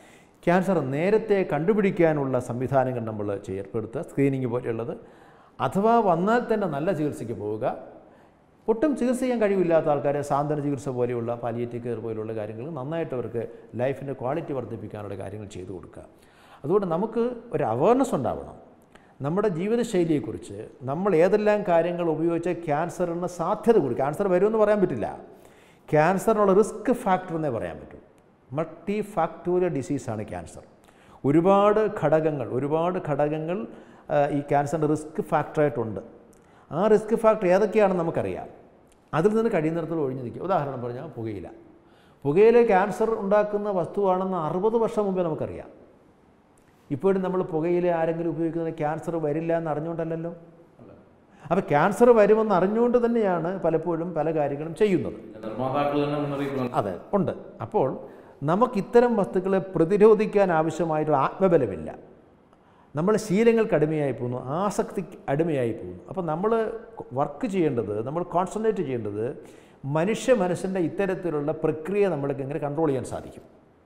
ക്യാൻസർ നേരത്തെ കണ്ടുപിടിക്കാനുള്ള സംവിധാനങ്ങൾ നമ്മൾ ഏർപ്പെടുത്തുക സ്ക്രീനിങ് പോലെയുള്ളത് അഥവാ വന്നാൽ തന്നെ നല്ല ചികിത്സയ്ക്ക് പോവുക ഒട്ടും ചികിത്സ ചെയ്യാൻ കഴിവില്ലാത്ത ആൾക്കാരെ സാന്ത്വന ചികിത്സ പോലെയുള്ള പാലിയേറ്റീവ് കെയർ പോലെയുള്ള കാര്യങ്ങൾ നന്നായിട്ട് അവർക്ക് ലൈഫിൻ്റെ ക്വാളിറ്റി വർദ്ധിപ്പിക്കാനുള്ള കാര്യങ്ങൾ ചെയ്തു കൊടുക്കുക അതുകൊണ്ട് നമുക്ക് ഒരു അവയർനെസ് ഉണ്ടാവണം നമ്മുടെ ജീവിതശൈലിയെക്കുറിച്ച് നമ്മൾ ഏതെല്ലാം കാര്യങ്ങൾ ഉപയോഗിച്ച് ക്യാൻസറിന് സാധ്യത കൂടി ക്യാൻസർ വരുമെന്ന് പറയാൻ പറ്റില്ല ക്യാൻസറിനുള്ള റിസ്ക് ഫാക്ടർ എന്നേ പറയാൻ പറ്റൂ മൾട്ടി ഫാക്ടോറിയൽ ഡിസീസാണ് ക്യാൻസർ ഒരുപാട് ഘടകങ്ങൾ ഒരുപാട് ഘടകങ്ങൾ ആ, ഈ ക്യാൻസറിൻ്റെ റിസ്ക് ഫാക്ടറായിട്ടുണ്ട് ആ റിസ്ക് ഫാക്ടർ ഏതൊക്കെയാണെന്ന് നമുക്കറിയാം അതിൽ നിന്ന് കഴിയുന്നിടത്തോളം ഒഴിഞ്ഞു നിൽക്കുക ഉദാഹരണം പറഞ്ഞാൽ പുകയില പുകയില ക്യാൻസർ ഉണ്ടാക്കുന്ന വസ്തുവാണെന്ന് അറുപത് വർഷം മുമ്പേ നമുക്കറിയാം ഇപ്പോഴും നമ്മൾ പുകയില ആരെങ്കിലും ഉപയോഗിക്കുന്നത് ക്യാൻസർ വരില്ല എന്ന് അറിഞ്ഞുകൊണ്ടല്ലല്ലോ അപ്പോൾ ക്യാൻസർ വരുമെന്ന് അറിഞ്ഞുകൊണ്ട് തന്നെയാണ് പലപ്പോഴും പല കാര്യങ്ങളും ചെയ്യുന്നത് നിർമ്മാതാക്കൾ തന്നെ മുന്നറിയിപ്പ് അതെ ഉണ്ട് അപ്പോൾ നമുക്ക് ഇത്തരം വസ്തുക്കളെ പ്രതിരോധിക്കാൻ ആവശ്യമായിട്ടുള്ള ആത്മബലമില്ല നമ്മൾ ശീലങ്ങൾക്ക് അടിമയായി പോകുന്നു ആസക്തിക്ക് അടിമയായി പോകുന്നു അപ്പോൾ നമ്മൾ വർക്ക് ചെയ്യേണ്ടത് നമ്മൾ കോൺസെൻട്രേറ്റ് ചെയ്യേണ്ടത് മനുഷ്യ മനസ്സിൻ്റെ ഇത്തരത്തിലുള്ള പ്രക്രിയ നമ്മൾക്ക് എങ്ങനെ കൺട്രോൾ ചെയ്യാൻ സാധിക്കും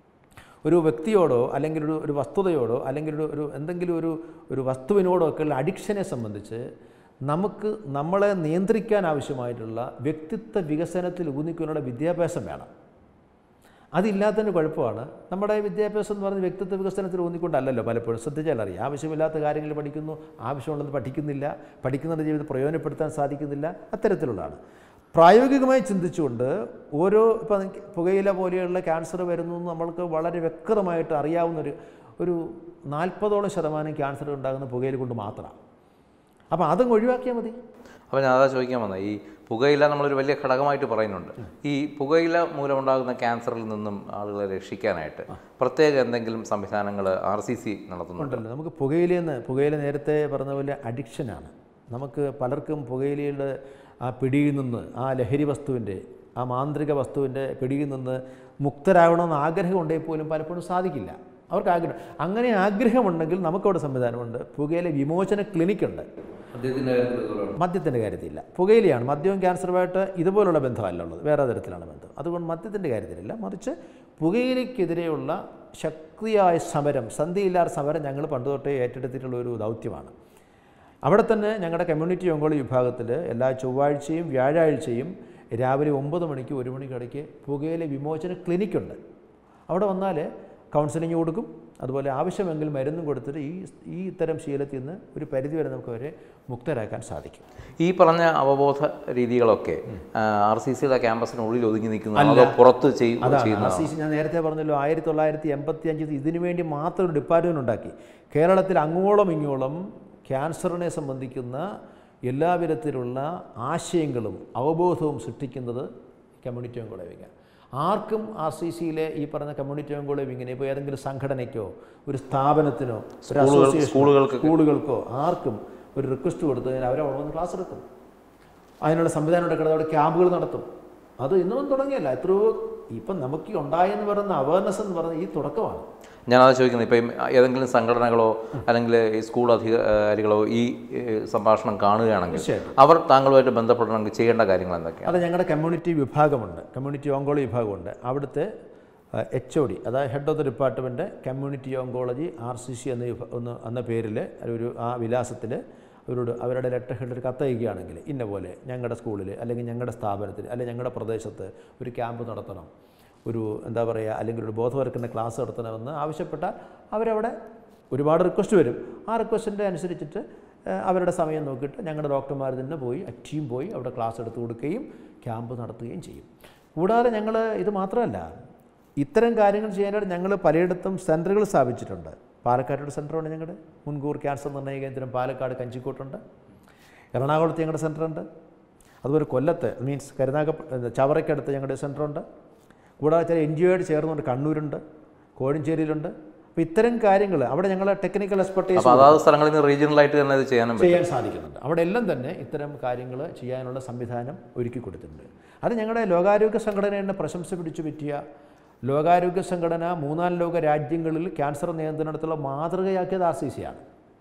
ഒരു വ്യക്തിയോടോ അല്ലെങ്കിൽ ഒരു ഒരു വസ്തുതയോടോ അല്ലെങ്കിൽ ഒരു ഒരു എന്തെങ്കിലും ഒരു ഒരു വസ്തുവിനോടോ ഒക്കെയുള്ള അഡിക്ഷനെ സംബന്ധിച്ച് നമുക്ക് നമ്മളെ നിയന്ത്രിക്കാൻ ആവശ്യമായിട്ടുള്ള വ്യക്തിത്വ വികസനത്തിൽ ഊന്നിക്കാനുള്ള വിദ്യാഭ്യാസം വേണം അതില്ലാത്തതിന് കുഴപ്പമാണ് നമ്മുടെ വിദ്യാഭ്യാസം എന്ന് പറയുന്നത് വ്യക്തിത്വ വികസനത്തിൽ ഊന്നിക്കൊണ്ടല്ലല്ലോ പലപ്പോഴും ശ്രദ്ധിച്ചാൽ അറിയാം ആവശ്യമില്ലാത്ത കാര്യങ്ങൾ പഠിക്കുന്നു ആവശ്യമുള്ളത് പഠിക്കുന്നില്ല പഠിക്കുന്നതിൻ്റെ ജീവിതം പ്രയോജനപ്പെടുത്താൻ സാധിക്കുന്നില്ല അത്തരത്തിലുള്ളതാണ് പ്രായോഗികമായി ചിന്തിച്ചുകൊണ്ട് ഓരോ ഇപ്പം പുകയില പോലെയുള്ള ക്യാൻസർ വരുന്നു എന്ന് നമ്മൾക്ക് വളരെ വ്യക്തമായിട്ട് അറിയാവുന്ന ഒരു ഒരു നാൽപ്പതോളം ശതമാനം ക്യാൻസർ ഉണ്ടാകുന്ന പുകയില കൊണ്ട് മാത്രമാണ് അപ്പോൾ അതങ്ങ് ഒഴിവാക്കിയാൽ മതി അപ്പോൾ ഞാൻ അതാ ചോദിക്കാൻ വന്നത് ഈ പുകയില നമ്മളൊരു വലിയ ഘടകമായിട്ട് പറയുന്നുണ്ട് ഈ പുകയില മൂലമുണ്ടാകുന്ന ക്യാൻസറിൽ നിന്നും ആളുകളെ രക്ഷിക്കാനായിട്ട് പ്രത്യേക എന്തെങ്കിലും സംവിധാനങ്ങൾ ആർ സി സി നടത്തുന്നുണ്ട് ഉണ്ടല്ലോ നമുക്ക് പുകയിലെന്ന് പുകയില നേരത്തെ പറഞ്ഞ പോലെ അഡിക്ഷനാണ് നമുക്ക് പലർക്കും പുകയിലയുടെ ആ പിടിയിൽ നിന്ന് ആ ലഹരി വസ്തുവിൻ്റെ ആ മാന്ത്രിക വസ്തുവിൻ്റെ പിടിയിൽ നിന്ന് മുക്തരാകണമെന്ന് ആഗ്രഹം ഉണ്ടെങ്കിൽ പോലും പലപ്പോഴും സാധിക്കില്ല അവർക്ക് ആഗ്രഹം അങ്ങനെ ആഗ്രഹമുണ്ടെങ്കിൽ നമുക്കവിടെ സംവിധാനമുണ്ട് പുകയില വിമോചന ക്ലിനിക്കുണ്ട് അദ്ദേഹത്തിൻ്റെ മദ്യത്തിൻ്റെ കാര്യത്തിലില്ല പുകയിലയാണ് മദ്യവും ക്യാൻസറുമായിട്ട് ഇതുപോലുള്ള ബന്ധമല്ല ഉള്ളത് വേറെ തരത്തിലാണ് ബന്ധം അതുകൊണ്ട് മദ്യത്തിൻ്റെ കാര്യത്തിലില്ല മറിച്ച് പുകയിലയ്ക്കെതിരെയുള്ള ശക്തിയായ സമരം സന്ധിയില്ലാത്ത സമരം ഞങ്ങൾ പണ്ട് തൊട്ടേ ഏറ്റെടുത്തിട്ടുള്ള ഒരു ദൗത്യമാണ് അവിടെ തന്നെ ഞങ്ങളുടെ കമ്മ്യൂണിറ്റി ഓങ്കോളി വിഭാഗത്തിൽ എല്ലാ ചൊവ്വാഴ്ചയും വ്യാഴാഴ്ചയും രാവിലെ ഒമ്പത് മണിക്ക് ഒരു മണിക്കിടയ്ക്ക് പുകയില വിമോചന ക്ലിനിക്കുണ്ട് അവിടെ വന്നാൽ കൗൺസിലിംഗ് കൊടുക്കും അതുപോലെ ആവശ്യമെങ്കിൽ മരുന്നും കൊടുത്തിട്ട് ഈ ഈ ഇത്തരം ശീലത്തിൽ നിന്ന് ഒരു പരിധി വരെ നമുക്ക് അവരെ മുക്തരാക്കാൻ സാധിക്കും ഈ പറഞ്ഞ അവബോധ രീതികളൊക്കെ ആർ സി സിയുടെ ക്യാമ്പസിനുള്ളിൽ ഒതുങ്ങി നിൽക്കുന്ന അതോ പുറത്ത് ചെയ്യും അതാണ് ചെയ്യുന്ന ആർ സി സി ഞാൻ നേരത്തെ പറഞ്ഞല്ലോ ആയിരത്തി തൊള്ളായിരത്തി എൺപത്തി അഞ്ചിൽ ഇതിനു വേണ്ടി മാത്രം ഒരു ഡിപ്പാർട്ട്മെൻറ്റ് ഉണ്ടാക്കി കേരളത്തിൽ അങ്ങോളം ഇങ്ങോളം ക്യാൻസറിനെ സംബന്ധിക്കുന്ന എല്ലാ വിധത്തിലുള്ള ആശയങ്ങളും അവബോധവും സൃഷ്ടിക്കുന്നത് കമ്മ്യൂണിറ്റി ഓങ്കോളേവിങ്ങ ആർക്കും ആർ സി സിയിലെ ഈ പറഞ്ഞ കമ്മ്യൂണിറ്റി ഓങ്കോളേവിങ്ങിനെ ഇപ്പോൾ ഏതെങ്കിലും സംഘടനയ്ക്കോ ഒരു സ്ഥാപനത്തിനോ ഒരു സ്കൂളുകൾ- അസോസിയേഷൻ സ്കൂളുകൾക്ക് സ്കൂളുകൾക്കോ ആർക്കും ഒരു റിക്വസ്റ്റ് കൊടുത്തു കഴിഞ്ഞാൽ അവരെ അവിടെ വന്ന് ക്ലാസ് എടുക്കും അതിനുള്ള സംവിധാനം എടുക്കുന്നത് അവിടെ ക്യാമ്പുകൾ നടത്തും അത് ഇന്നും തുടങ്ങിയല്ല എത്രയോ ഇപ്പം നമുക്ക് ഈ ഉണ്ടായെന്ന് പറയുന്ന അവയർനെസ് എന്ന് പറയുന്നത് ഈ തുടക്കമാണ് ഞാനത് ചോദിക്കുന്നത് ഇപ്പം ഏതെങ്കിലും സംഘടനകളോ അല്ലെങ്കിൽ ഈ സ്കൂൾ അധികാരികളോ ഈ ഏഹ്, സംഭാഷണം കാണുകയാണെങ്കിൽ തീർച്ചയായിട്ടും. അവർ താങ്കളുമായിട്ട് ബന്ധപ്പെടണമെങ്കിൽ ചെയ്യേണ്ട കാര്യങ്ങൾ എന്തൊക്കെയാണ് അത് ഞങ്ങളുടെ കമ്മ്യൂണിറ്റി വിഭാഗമുണ്ട് കമ്മ്യൂണിറ്റി ഓങ്കോളജി വിഭാഗമുണ്ട് അവിടുത്തെ എച്ച് ഒ ഡി അതായത് head of the department community oncology R C C എന്ന വിഭ- ഒന്ന് എന്ന പേരിൽ ഒരു ആ വിലാസത്തിൽ അവരോട് അവരുടെ ലെറ്റർ ഹെഡ് ഒരു കത്തയക്കുകയാണെങ്കിൽ ഇന്ന പോലെ ഞങ്ങളുടെ സ്കൂളിൽ അല്ലെങ്കിൽ ഞങ്ങളുടെ സ്ഥാപനത്തിൽ അല്ലെങ്കിൽ ഞങ്ങളുടെ പ്രദേശത്ത് ഒരു ക്യാമ്പ് നടത്തണം ഒരു എന്താ പറയുക അല്ലെങ്കിൽ ഒരു ബോധവൽക്കരണ ക്ലാസ് നടത്തണമെന്ന് ആവശ്യപ്പെട്ടാൽ അവരവിടെ ഒരുപാട് റിക്വസ്റ്റ് വരും ആ റിക്വസ്റ്റിൻ്റെ അനുസരിച്ചിട്ട് ഏഹ്, അവരുടെ സമയം നോക്കിയിട്ട് ഞങ്ങളുടെ ഡോക്ടർമാർ തന്നെ പോയി ആ ടീം പോയി അവിടെ ക്ലാസ് എടുത്ത് കൊടുക്കുകയും ക്യാമ്പ് നടത്തുകയും ചെയ്യും കൂടാതെ ഞങ്ങൾ ഇത് മാത്രമല്ല ഇത്തരം കാര്യങ്ങൾ ചെയ്യാനായിട്ട് ഞങ്ങൾ പലയിടത്തും സെൻറ്ററുകൾ സ്ഥാപിച്ചിട്ടുണ്ട് പാലക്കാട്ടൊരു സെൻറ്ററുണ്ട് ഞങ്ങളുടെ മുൻകൂർ ക്യാൻസർ നിർണ്ണയ കേന്ദ്രം പാലക്കാട് കഞ്ചിക്കോട്ടുണ്ട് എറണാകുളത്ത് ഞങ്ങളുടെ സെൻറ്ററുണ്ട് അതുപോലെ കൊല്ലത്ത് മീൻസ് കരുനാഗ ചവറയ്ക്കടുത്ത് ഞങ്ങളുടെ സെൻറ്ററുണ്ട് കൂടാതെ ചില എൻ ജി ഒയോട് ചേർന്നുണ്ട് കണ്ണൂരുണ്ട് കോഴഞ്ചേരിയിലുണ്ട് അപ്പോൾ ഇത്തരം കാര്യങ്ങൾ അവിടെ ഞങ്ങൾ ടെക്നിക്കൽ എക്സ്പെർട്ടീസ് അപ്പോൾ അതാത് സ്ഥലങ്ങളിൽ നിന്ന് റീജിയണലായിട്ട് തന്നെ ഇത് ചെയ്യാനും പറ്റും ചെയ്യാൻ സാധിക്കുന്നുണ്ട് അവിടെ എല്ലാം തന്നെ ഇത്തരം കാര്യങ്ങൾ ചെയ്യാനുള്ള സംവിധാനം ഒരുക്കി കൊടുത്തിട്ടുണ്ട് അത് ഞങ്ങളുടെ ലോകാരോഗ്യ സംഘടനയുടെ പ്രശംസ പിടിച്ചു പറ്റിയ ലോകാരോഗ്യ സംഘടന മൂന്നാം ലോക രാജ്യങ്ങളിൽ ക്യാൻസർ നിയന്ത്രണത്തിലുള്ള മാതൃകയാക്കിയത് ആർ സി സി ആണ്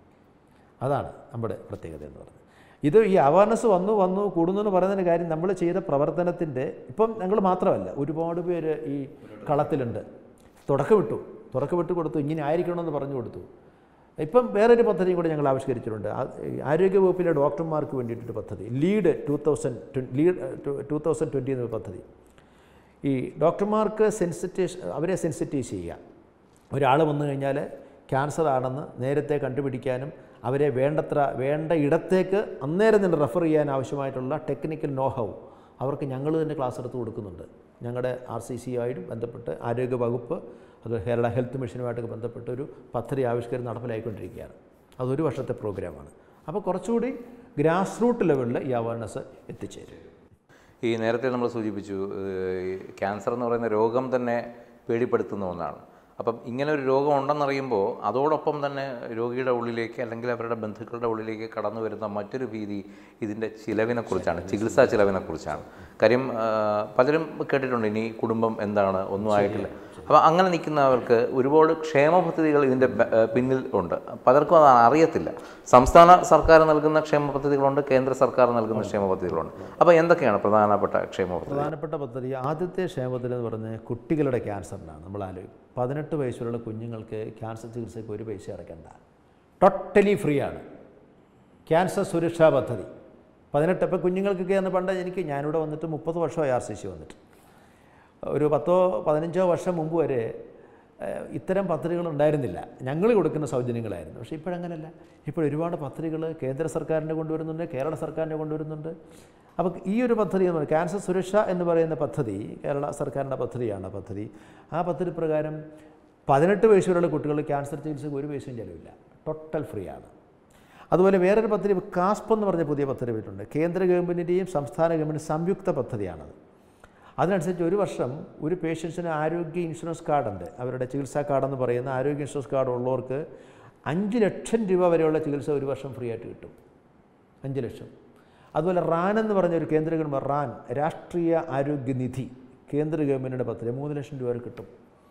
അതാണ് നമ്മുടെ പ്രത്യേകത എന്ന് പറയുന്നത് ഇത് ഈ അവയർനെസ് വന്നു വന്നു കൂടുന്നു എന്ന് പറയുന്നതിൻ്റെ കാര്യം നമ്മൾ ചെയ്ത പ്രവർത്തനത്തിൻ്റെ ഇപ്പം ഞങ്ങൾ മാത്രമല്ല ഒരുപാട് പേര് ഈ കളത്തിലുണ്ട് തുടക്കമിട്ടു തുറക്കപ്പെട്ട് കൊടുത്തു ഇങ്ങനെ ആയിരിക്കണമെന്ന് പറഞ്ഞു കൊടുത്തു ഇപ്പം വേറൊരു പദ്ധതിയും കൂടെ ഞങ്ങൾ ആവിഷ്കരിച്ചിട്ടുണ്ട് ആ- ഈ ആരോഗ്യ വകുപ്പിലെ ഡോക്ടർമാർക്ക് വേണ്ടിയിട്ടൊരു പദ്ധതി lead two thousand lead two thousand twenty എന്ന പദ്ധതി ഈ ഡോക്ടർമാർക്ക് സെൻസിറ്റൈസ് അവരെ സെൻസിറ്റൈസ് ചെയ്യുക ഒരാൾ വന്നു കഴിഞ്ഞാൽ ക്യാൻസർ ആണെന്ന് നേരത്തെ കണ്ടുപിടിക്കാനും അവരെ വേണ്ടത്ര വേണ്ട ഇടത്തേക്ക് അന്നേരം തന്നെ റെഫർ ചെയ്യാൻ ആവശ്യമായിട്ടുള്ള ടെക്നിക്കൽ നോഹൗ അവർക്ക് ഞങ്ങൾ തന്നെ ക്ലാസ് എടുത്ത് കൊടുക്കുന്നുണ്ട് ഞങ്ങളുടെ ആർ സി സി ആയിട്ടും ബന്ധപ്പെട്ട് ആരോഗ്യ വകുപ്പ് അത് കേരള ഹെൽത്ത് മിഷനുമായിട്ടൊക്കെ ബന്ധപ്പെട്ട് ഒരു പദ്ധതി ആവിഷ്കരണം നടപ്പിലായിക്കൊണ്ടിരിക്കുകയാണ് അതൊരു വർഷത്തെ പ്രോഗ്രാമാണ് അപ്പോൾ കുറച്ചുകൂടി ഗ്രാസ് റൂട്ട് ലെവലിൽ ഈ അവയർനെസ് എത്തിച്ചേരും ഈ നേരത്തെ നമ്മൾ സൂചിപ്പിച്ചു ഏഹ്, ഈ ക്യാൻസർ എന്ന് പറയുന്ന രോഗം തന്നെ പേടിപ്പെടുത്തുന്ന ഒന്നാണ് അപ്പം ഇങ്ങനെ ഒരു രോഗം ഉണ്ടെന്നറിയുമ്പോൾ അതോടൊപ്പം തന്നെ രോഗിയുടെ ഉള്ളിലേക്ക് അല്ലെങ്കിൽ അവരുടെ ബന്ധുക്കളുടെ ഉള്ളിലേക്ക് കടന്നു വരുന്ന മറ്റൊരു ഭീതി ഇതിൻ്റെ ചിലവിനെക്കുറിച്ചാണ് ചികിത്സാ ചിലവിനെക്കുറിച്ചാണ് കാര്യം ആ, പലരും കേട്ടിട്ടുണ്ട് ഇനി കുടുംബം എന്താണ് ഒന്നും ആയിട്ടില്ല അപ്പോൾ അങ്ങനെ നിൽക്കുന്നവർക്ക് ഒരുപാട് ക്ഷേമ പദ്ധതികൾ ഇതിൻ്റെ ബ- ഏഹ് പിന്നിൽ ഉണ്ട് പലർക്കും അത് അറിയത്തില്ല സംസ്ഥാന സർക്കാർ നൽകുന്ന ക്ഷേമ പദ്ധതികളുണ്ട് കേന്ദ്ര സർക്കാർ നൽകുന്ന ക്ഷേമ പദ്ധതികളുണ്ട് അപ്പോൾ എന്തൊക്കെയാണ് പ്രധാനപ്പെട്ട ക്ഷേമ പദ്ധതി പ്രധാനപ്പെട്ട പദ്ധതി ആദ്യത്തെ ക്ഷേമത്തിൽ എന്ന് പറഞ്ഞാൽ കുട്ടികളുടെ ക്യാൻസറിനാണ് നമ്മൾ ആലോചിക്കും പതിനെട്ട് വയസ്സുള്ള കുഞ്ഞുങ്ങൾക്ക് ക്യാൻസർ ചികിത്സയ്ക്ക് ഒരു പൈസ അടയ്ക്കണ്ട ടോട്ടലി ഫ്രീ ആണ് ക്യാൻസർ സുരക്ഷാ പദ്ധതി പതിനെട്ട് ഇപ്പം കുഞ്ഞുങ്ങൾക്കൊക്കെ എന്ന് പണ്ട് എനിക്ക് ഞാനിവിടെ വന്നിട്ട് മുപ്പത് വർഷമായി ആർ സി സി വന്നിട്ട് ഒരു പത്തോ പതിനഞ്ചോ വർഷം മുമ്പ് വരെ ഏഹ്, ഇത്തരം പദ്ധതികൾ ഉണ്ടായിരുന്നില്ല ഞങ്ങൾ കൊടുക്കുന്ന സൗജന്യങ്ങളായിരുന്നു പക്ഷേ ഇപ്പോഴങ്ങനല്ല ഇപ്പോൾ ഒരുപാട് പദ്ധതികൾ കേന്ദ്ര സർക്കാരിൻ്റെ കൊണ്ടുവരുന്നുണ്ട് കേരള സർക്കാരിൻ്റെ കൊണ്ടുവരുന്നുണ്ട് അപ്പോൾ ഈ ഒരു പദ്ധതി എന്ന് പറയുന്നത് ക്യാൻസർ സുരക്ഷ എന്ന് പറയുന്ന പദ്ധതി കേരള സർക്കാരിൻ്റെ പദ്ധതിയാണ് ആ പദ്ധതി ആ പദ്ധതി പ്രകാരം പതിനെട്ട് വയസ്സ് വരെയുള്ള കുട്ടികൾ ക്യാൻസർ ചികിത്സയ്ക്ക് ഒരു പൈസയും ചിലവില്ല ടോട്ടൽ ഫ്രീ ആണ് അതുപോലെ വേറൊരു പദ്ധതി കാസ്പ് എന്ന് പറഞ്ഞ പുതിയ പദ്ധതി വരുന്നുണ്ട് കേന്ദ്ര ഗവൺമെൻറ്റിൻ്റെയും സംസ്ഥാന ഗവൺമെൻറ് സംയുക്ത പദ്ധതിയാണത് അതിനനുസരിച്ച് ഒരു വർഷം ഒരു പേഷ്യൻസിന് ആരോഗ്യ ഇൻഷുറൻസ് കാർഡുണ്ട് അവരുടെ ചികിത്സാ കാർഡെന്ന് പറയുന്ന ആരോഗ്യ ഇൻഷുറൻസ് കാർഡ് ഉള്ളവർക്ക് അഞ്ച് ലക്ഷം രൂപ വരെയുള്ള ചികിത്സ ഒരു വർഷം ഫ്രീ ആയിട്ട് കിട്ടും അഞ്ച് ലക്ഷം അതുപോലെ റാൻ എന്ന് പറഞ്ഞ ഒരു കേന്ദ്ര ഗവൺമെൻറ് റാൻ രാഷ്ട്രീയ ആരോഗ്യ നിധി കേന്ദ്ര ഗവൺമെൻറ്റിൻ്റെ പദ്ധതി മൂന്ന് ലക്ഷം രൂപ വരെ കിട്ടും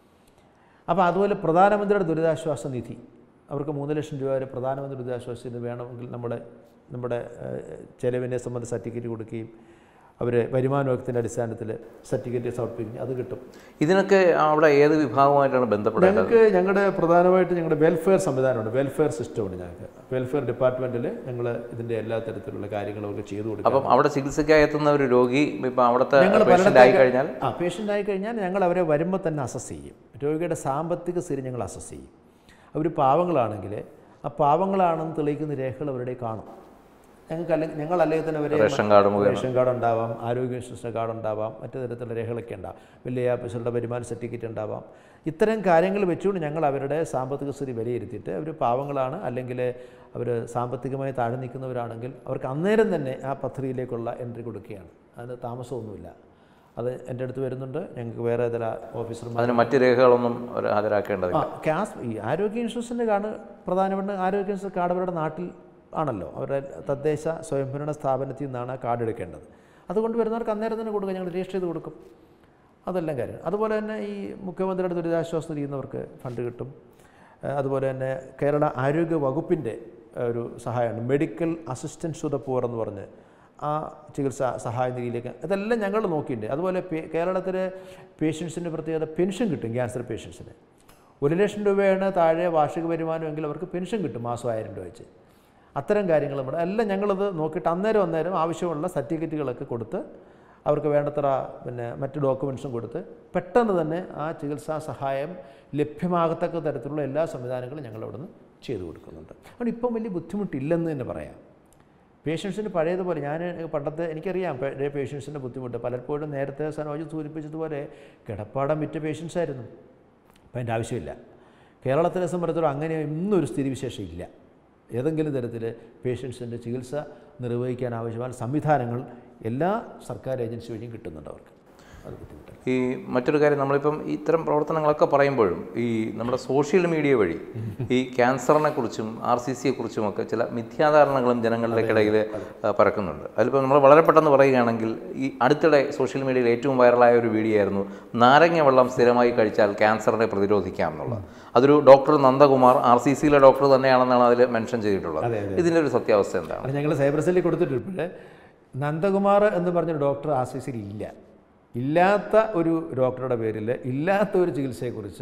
അപ്പോൾ അതുപോലെ പ്രധാനമന്ത്രിയുടെ ദുരിതാശ്വാസ നിധി അവർക്ക് മൂന്ന് ലക്ഷം രൂപ വരെ പ്രധാനമന്ത്രി ദുരിതാശ്വാസ നിധി വേണമെങ്കിൽ നമ്മുടെ നമ്മുടെ ഏഹ്, ചെലവിനെ സംബന്ധിച്ച് സർട്ടിഫിക്കറ്റ് കൊടുക്കുകയും അവർ വരുമാന വകുപ്പിൻ്റെ അടിസ്ഥാനത്തിൽ സർട്ടിഫിക്കറ്റ് സമർപ്പിക്കുകയും അത് കിട്ടും ഇതിനൊക്കെ അവിടെ ഏത് വിഭാഗമായിട്ടാണ് ബന്ധപ്പെടേണ്ടത് ഞങ്ങൾക്ക് ഞങ്ങളുടെ പ്രധാനമായിട്ട് ഞങ്ങളുടെ വെൽഫെയർ സംവിധാനമുണ്ട് വെൽഫെയർ സിസ്റ്റമുണ്ട് ഞങ്ങൾക്ക് വെൽഫെയർ ഡിപ്പാർട്ട്മെൻറ്റിൽ ഞങ്ങൾ ഇതിൻ്റെ എല്ലാ തരത്തിലുള്ള കാര്യങ്ങളൊക്കെ ചെയ്തു കൊടുക്കും അപ്പം അവിടെ ചികിത്സയ്ക്കായി എത്തുന്ന ഒരു രോഗി ഇപ്പം അവിടുത്തെ ഞങ്ങൾ പേഷ്യൻ്റ് ആയി കഴിഞ്ഞാൽ ആ പേഷ്യൻ്റ് ആയി കഴിഞ്ഞാൽ ഞങ്ങൾ അവരെ വരുമ്പോൾ തന്നെ അസസ് ചെയ്യും രോഗിയുടെ സാമ്പത്തിക സ്ഥിതി ഞങ്ങൾ അസസ് ചെയ്യും അവർ പാവങ്ങളാണെങ്കിൽ ആ പാവങ്ങളാണെന്ന് തെളിയിക്കുന്ന രേഖകൾ അവരുടെ കാണും ഞങ്ങൾക്ക് അല്ലെങ്കിൽ ഞങ്ങൾ അല്ലെങ്കിൽ തന്നെ അവരെ റേഷൻ കാർഡ് മുഖേന റേഷൻ കാർഡ് ഉണ്ടാവാം ആരോഗ്യ ഇൻഷുറൻസ് കാർഡ് ഉണ്ടാവാം മറ്റു തരത്തിലുള്ള രേഖകളൊക്കെ ഉണ്ടാവും വലിയ ഓഫീസറുടെ വരുമാന സർട്ടിഫിക്കറ്റ് ഉണ്ടാവാം ഇത്തരം കാര്യങ്ങൾ വെച്ചുകൊണ്ട് ഞങ്ങൾ അവരുടെ സാമ്പത്തിക സ്ഥിതി വിലയിരുത്തിയിട്ട് അവർ പാവങ്ങളാണ് അല്ലെങ്കിൽ അവർ സാമ്പത്തികമായി താഴെ നിൽക്കുന്നവരാണെങ്കിൽ അവർക്ക് അന്നേരം തന്നെ ആ പദ്ധതിയിലേക്കുള്ള എൻട്രി കൊടുക്കുകയാണ് അതിന് താമസമൊന്നുമില്ല അത് എൻ്റെ അടുത്ത് വരുന്നുണ്ട് ഞങ്ങൾക്ക് വേറെ ചില ഓഫീസർമാർ അതിന് മറ്റ് രേഖകളൊന്നും അവർ ഹാജരാക്കേണ്ടതില്ല ആ ക്യാസ് ഈ ആരോഗ്യ ഇൻഷുറൻസിൻ്റെ കാർഡ് പ്രധാനപ്പെട്ട ആരോഗ്യ ഇൻഷുറൻസ് കാർഡ് അവരുടെ നാട്ടിൽ ആണല്ലോ അവരുടെ തദ്ദേശ സ്വയംഭരണ സ്ഥാപനത്തിൽ നിന്നാണ് ആ കാർഡ് എടുക്കേണ്ടത് അതുകൊണ്ട് വരുന്നവർക്ക് അന്നേരം തന്നെ കൊടുക്കുക ഞങ്ങൾ രജിസ്റ്റർ ചെയ്ത് കൊടുക്കും അതെല്ലാം കാര്യം അതുപോലെ തന്നെ ഈ മുഖ്യമന്ത്രിയുടെ ദുരിതാശ്വാസ നിധി എന്നവർക്ക് ഫണ്ട് കിട്ടും ഏഹ് അതുപോലെ തന്നെ കേരള ആരോഗ്യ വകുപ്പിൻ്റെ ഏഹ് ഒരു സഹായമുണ്ട് medical assistance to the poor എന്ന് പറഞ്ഞ് ആ ചികിത്സ സഹായ നിധിയിലേക്ക് ഇതെല്ലാം ഞങ്ങൾ നോക്കിയിട്ടുണ്ട് അതുപോലെ പേ- കേരളത്തിലെ പേഷ്യൻസിൻ്റെ പ്രത്യേകത പെൻഷൻ കിട്ടും ക്യാൻസർ പേഷ്യൻസിന് ഒരു ലക്ഷം രൂപയാണ് താഴെ വാർഷിക വരുമാനമെങ്കിൽ അവർക്ക് പെൻഷൻ കിട്ടും മാസം ആയിരം രൂപ വെച്ച് അത്തരം കാര്യങ്ങൾ നമ്മുടെ എല്ലാം ഞങ്ങളത് നോക്കിയിട്ട് അന്നേരം അന്നേരം ആവശ്യമുള്ള സർട്ടിഫിക്കറ്റുകളൊക്കെ കൊടുത്ത് അവർക്ക് വേണ്ടത്ര പിന്നെ മറ്റ് ഡോക്യുമെൻസും കൊടുത്ത് പെട്ടെന്ന് തന്നെ ആ ചികിത്സാ സഹായം ലഭ്യമാകത്തക്ക തരത്തിലുള്ള എല്ലാ സംവിധാനങ്ങളും ഞങ്ങൾ അവിടുന്ന് ചെയ്തു കൊടുക്കുന്നുണ്ട് അതുകൊണ്ട് ഇപ്പം വലിയ ബുദ്ധിമുട്ടില്ലെന്ന് തന്നെ പറയാം പേഷ്യൻസിന് പഴയതുപോലെ ഞാൻ പണ്ടത്തെ എനിക്കറിയാം പഴയ പേഷ്യൻസിൻ്റെ ബുദ്ധിമുട്ട് പലപ്പോഴും നേരത്തെ സനോജ് സൂചിപ്പിച്ചതുപോലെ കിടപ്പാടം വിറ്റ പേഷ്യൻസ് ആയിരുന്നു അപ്പം അതിൻ്റെ ആവശ്യമില്ല കേരളത്തിലെ സംബന്ധിച്ചിടത്തോളം അങ്ങനെ ഇന്നൊരു സ്ഥിതിവിശേഷം ഇല്ല ഏതെങ്കിലും തരത്തിൽ പേഷ്യൻസിൻ്റെ ചികിത്സ നിർവഹിക്കാൻ ആവശ്യമായ സംവിധാനങ്ങൾ എല്ലാ സർക്കാർ ഏജൻസി വഴിയും കിട്ടുന്നുണ്ട് അവർക്ക് അത് ബുദ്ധിമുട്ടില്ല ഈ മറ്റൊരു കാര്യം നമ്മളിപ്പം ഇത്തരം പ്രവർത്തനങ്ങളൊക്കെ പറയുമ്പോഴും ഈ നമ്മുടെ സോഷ്യൽ മീഡിയ വഴി ഈ ക്യാൻസറിനെ കുറിച്ചും ആർ സി സിയെ കുറിച്ചും ഒക്കെ ചില മിഥ്യാധാരണകളും ജനങ്ങളിലേക്കിടയിൽ ആ, പരക്കുന്നുണ്ട് അതിലിപ്പോൾ നമ്മൾ വളരെ പെട്ടെന്ന് പറയുകയാണെങ്കിൽ ഈ അടുത്തിടെ സോഷ്യൽ മീഡിയയിൽ ഏറ്റവും വൈറലായ ഒരു വീഡിയോ ആയിരുന്നു നാരങ്ങ വെള്ളം സ്ഥിരമായി കഴിച്ചാൽ ക്യാൻസറിനെ പ്രതിരോധിക്കാം എന്നുള്ളത് അതൊരു ഡോക്ടർ നന്ദകുമാർ ആർ സി സിയിലെ ഡോക്ടർ തന്നെയാണെന്നാണ് അതിൽ മെൻഷൻ ചെയ്തിട്ടുള്ളത് ഇതിൻ്റെ ഒരു സത്യാവസ്ഥ എന്താണ് അത് ഞങ്ങൾ സൈബർ സെല്ലിൽ കൊടുത്തിട്ടുണ്ട് നന്ദകുമാർ എന്ന് പറഞ്ഞൊരു ഡോക്ടർ ആർ സി സിയിൽ ഇല്ല ഇല്ലാത്ത ഒരു ഡോക്ടറുടെ പേരിൽ ഇല്ലാത്ത ഒരു ചികിത്സയെക്കുറിച്ച്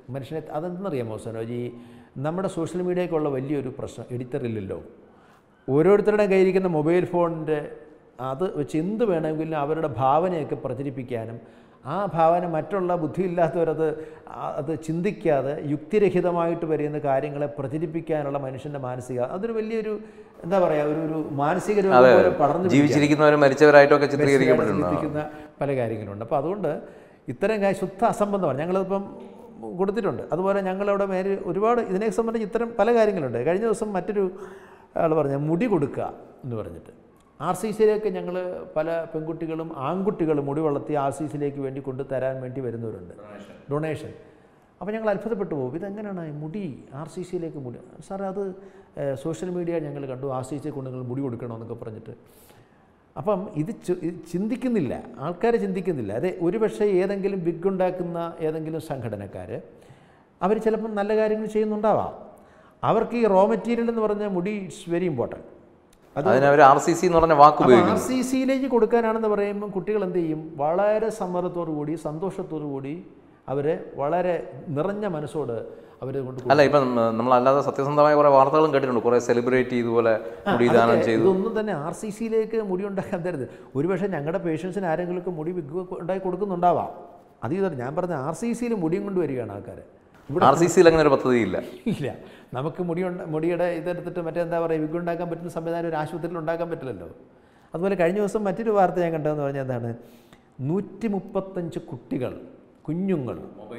മനുഷ്യനെ അതെന്തെന്നറിയാമോ സനോജ് ഈ നമ്മുടെ സോഷ്യൽ മീഡിയയ്ക്കുള്ള വലിയൊരു പ്രശ്നം എഡിറ്ററില്ലല്ലോ ഓരോരുത്തരുടെയും കയ്യിരിക്കുന്ന മൊബൈൽ ഫോണിൻ്റെ അത് വെച്ച് എന്ത് വേണമെങ്കിലും അവരുടെ ഭാവനയൊക്കെ പ്രചരിപ്പിക്കാനും ആ ഭാവന മറ്റുള്ള ബുദ്ധിയില്ലാത്തവരത് ആ- അത് ചിന്തിക്കാതെ യുക്തിരഹിതമായിട്ട് വരുന്ന കാര്യങ്ങളെ പ്രചരിപ്പിക്കാനുള്ള മനുഷ്യൻ്റെ മാനസിക അതൊരു വലിയൊരു എന്താ പറയുക ഒരു ഒരു മാനസിക രോഗം പോലെ പടർന്നു ജീവിച്ചിരിക്കുന്നവരും മരിച്ചവരായിട്ടൊക്കെ ചിത്രീകരിക്കപ്പെട്ടിട്ടുണ്ട് ചിന്തിക്കുന്ന പല കാര്യങ്ങളുണ്ട് അപ്പോൾ അതുകൊണ്ട് ഇത്തരം കാര്യം ശുദ്ധ അസംബന്ധമാണ് ഞങ്ങളിപ്പം കൊടുത്തിട്ടുണ്ട് അതുപോലെ ഞങ്ങളവിടെ മേലെ ഒരുപാട് ഇതിനെ സംബന്ധിച്ച് ഇത്തരം പല കാര്യങ്ങളുണ്ട് കഴിഞ്ഞ ദിവസം മറ്റൊരു ആൾ പറഞ്ഞ മുടി കൊടുക്കുക എന്ന് പറഞ്ഞിട്ട് ആർ സി സിയിലേക്ക് ഞങ്ങൾ പല പെൺകുട്ടികളും ആൺകുട്ടികളും മുടി വളർത്തി ആർ സി സിയിലേക്ക് വേണ്ടി കൊണ്ടു തരാൻ വേണ്ടി വരുന്നവരുണ്ട് ഡൊണേഷൻ അപ്പോൾ ഞങ്ങൾ അത്ഭുതപ്പെട്ടു പോകും ഇതെങ്ങനെയാണ് ഈ മുടി ആർ സി സിയിലേക്ക് മുടി സാറേ അത് ഏഹ്, സോഷ്യൽ മീഡിയ ഞങ്ങൾ കണ്ടു ആർ സി സി കൊണ്ട് നിങ്ങൾ മുടി കൊടുക്കണമെന്നൊക്കെ പറഞ്ഞിട്ട് അപ്പം ഇത് ചി- ഇത് ചിന്തിക്കുന്നില്ല ആൾക്കാർ ചിന്തിക്കുന്നില്ല അതെ ഒരുപക്ഷെ ഏതെങ്കിലും ബിഗ് ഉണ്ടാക്കുന്ന ഏതെങ്കിലും സംഘടനക്കാർ അവർ ചിലപ്പം നല്ല കാര്യങ്ങൾ ചെയ്യുന്നുണ്ടാവാം അവർക്ക് ഈ റോ മെറ്റീരിയൽ എന്ന് പറഞ്ഞ മുടി ഇറ്റ്സ് വെരി ഇമ്പോർട്ടൻറ്റ് അത് അതിന് അവർ ആർ സി സി എന്ന് പറഞ്ഞ വാക്ക് ഉപയോഗിക്കും ആർ സി സിയിലേക്ക് കൊടുക്കാനാണെന്ന് പറയുമ്പം കുട്ടികൾ എന്ത് ചെയ്യും വളരെ സമ്മർദ്ദത്തോടു കൂടി സന്തോഷത്തോടു കൂടി അവർ വളരെ നിറഞ്ഞ മനസ്സോട് അവർ കൊണ്ട് കൊടുക്കും. അല്ല ഇപ്പം നമ്മളല്ലാതെ സത്യസന്ധമായ കുറേ വാർത്തകളും കേട്ടിട്ടുണ്ട് കുറേ സെലിബ്രേറ്റ് ഇതുപോലെ മുടി ദാനം അതൊക്കെ ചെയ്തു ഇതൊന്നും തന്നെ ആർ സി സിയിലേക്ക് മുടി ഉണ്ടാക്കാൻ തരുത് ഒരുപക്ഷെ ഞങ്ങളുടെ പേഷ്യൻസിന് ആരെങ്കിലുമൊക്കെ മുടി വിഗ് ഉണ്ടാക്കി കൊടുക്കുന്നുണ്ടാവാം അത് ഇതല്ല ഞാൻ പറഞ്ഞ ആർ സി സിയിൽ മുടിയും കൊണ്ട് വരികയാണ് ആൾക്കാർ ഇവിടെ ആർ സി സിയിൽ അങ്ങനെ ഒരു പദ്ധതിയില്ല ഇല്ല നമുക്ക് മുടി ഉണ്ട മുടിയുടെ ഇതെടുത്തിട്ട് മറ്റേ എന്താ പറയുക വിഗ് ഉണ്ടാക്കാൻ പറ്റുന്ന സംവിധാനം ഒരു ആശുപത്രിയിൽ ഉണ്ടാക്കാൻ പറ്റില്ലല്ലോ അതുപോലെ കഴിഞ്ഞ ദിവസം മറ്റൊരു വാർത്ത ഞാൻ കണ്ടതെന്ന് പറഞ്ഞാൽ എന്താണ് നൂറ്റി മുപ്പത്തഞ്ച് കുട്ടികൾ കുഞ്ഞുങ്ങൾ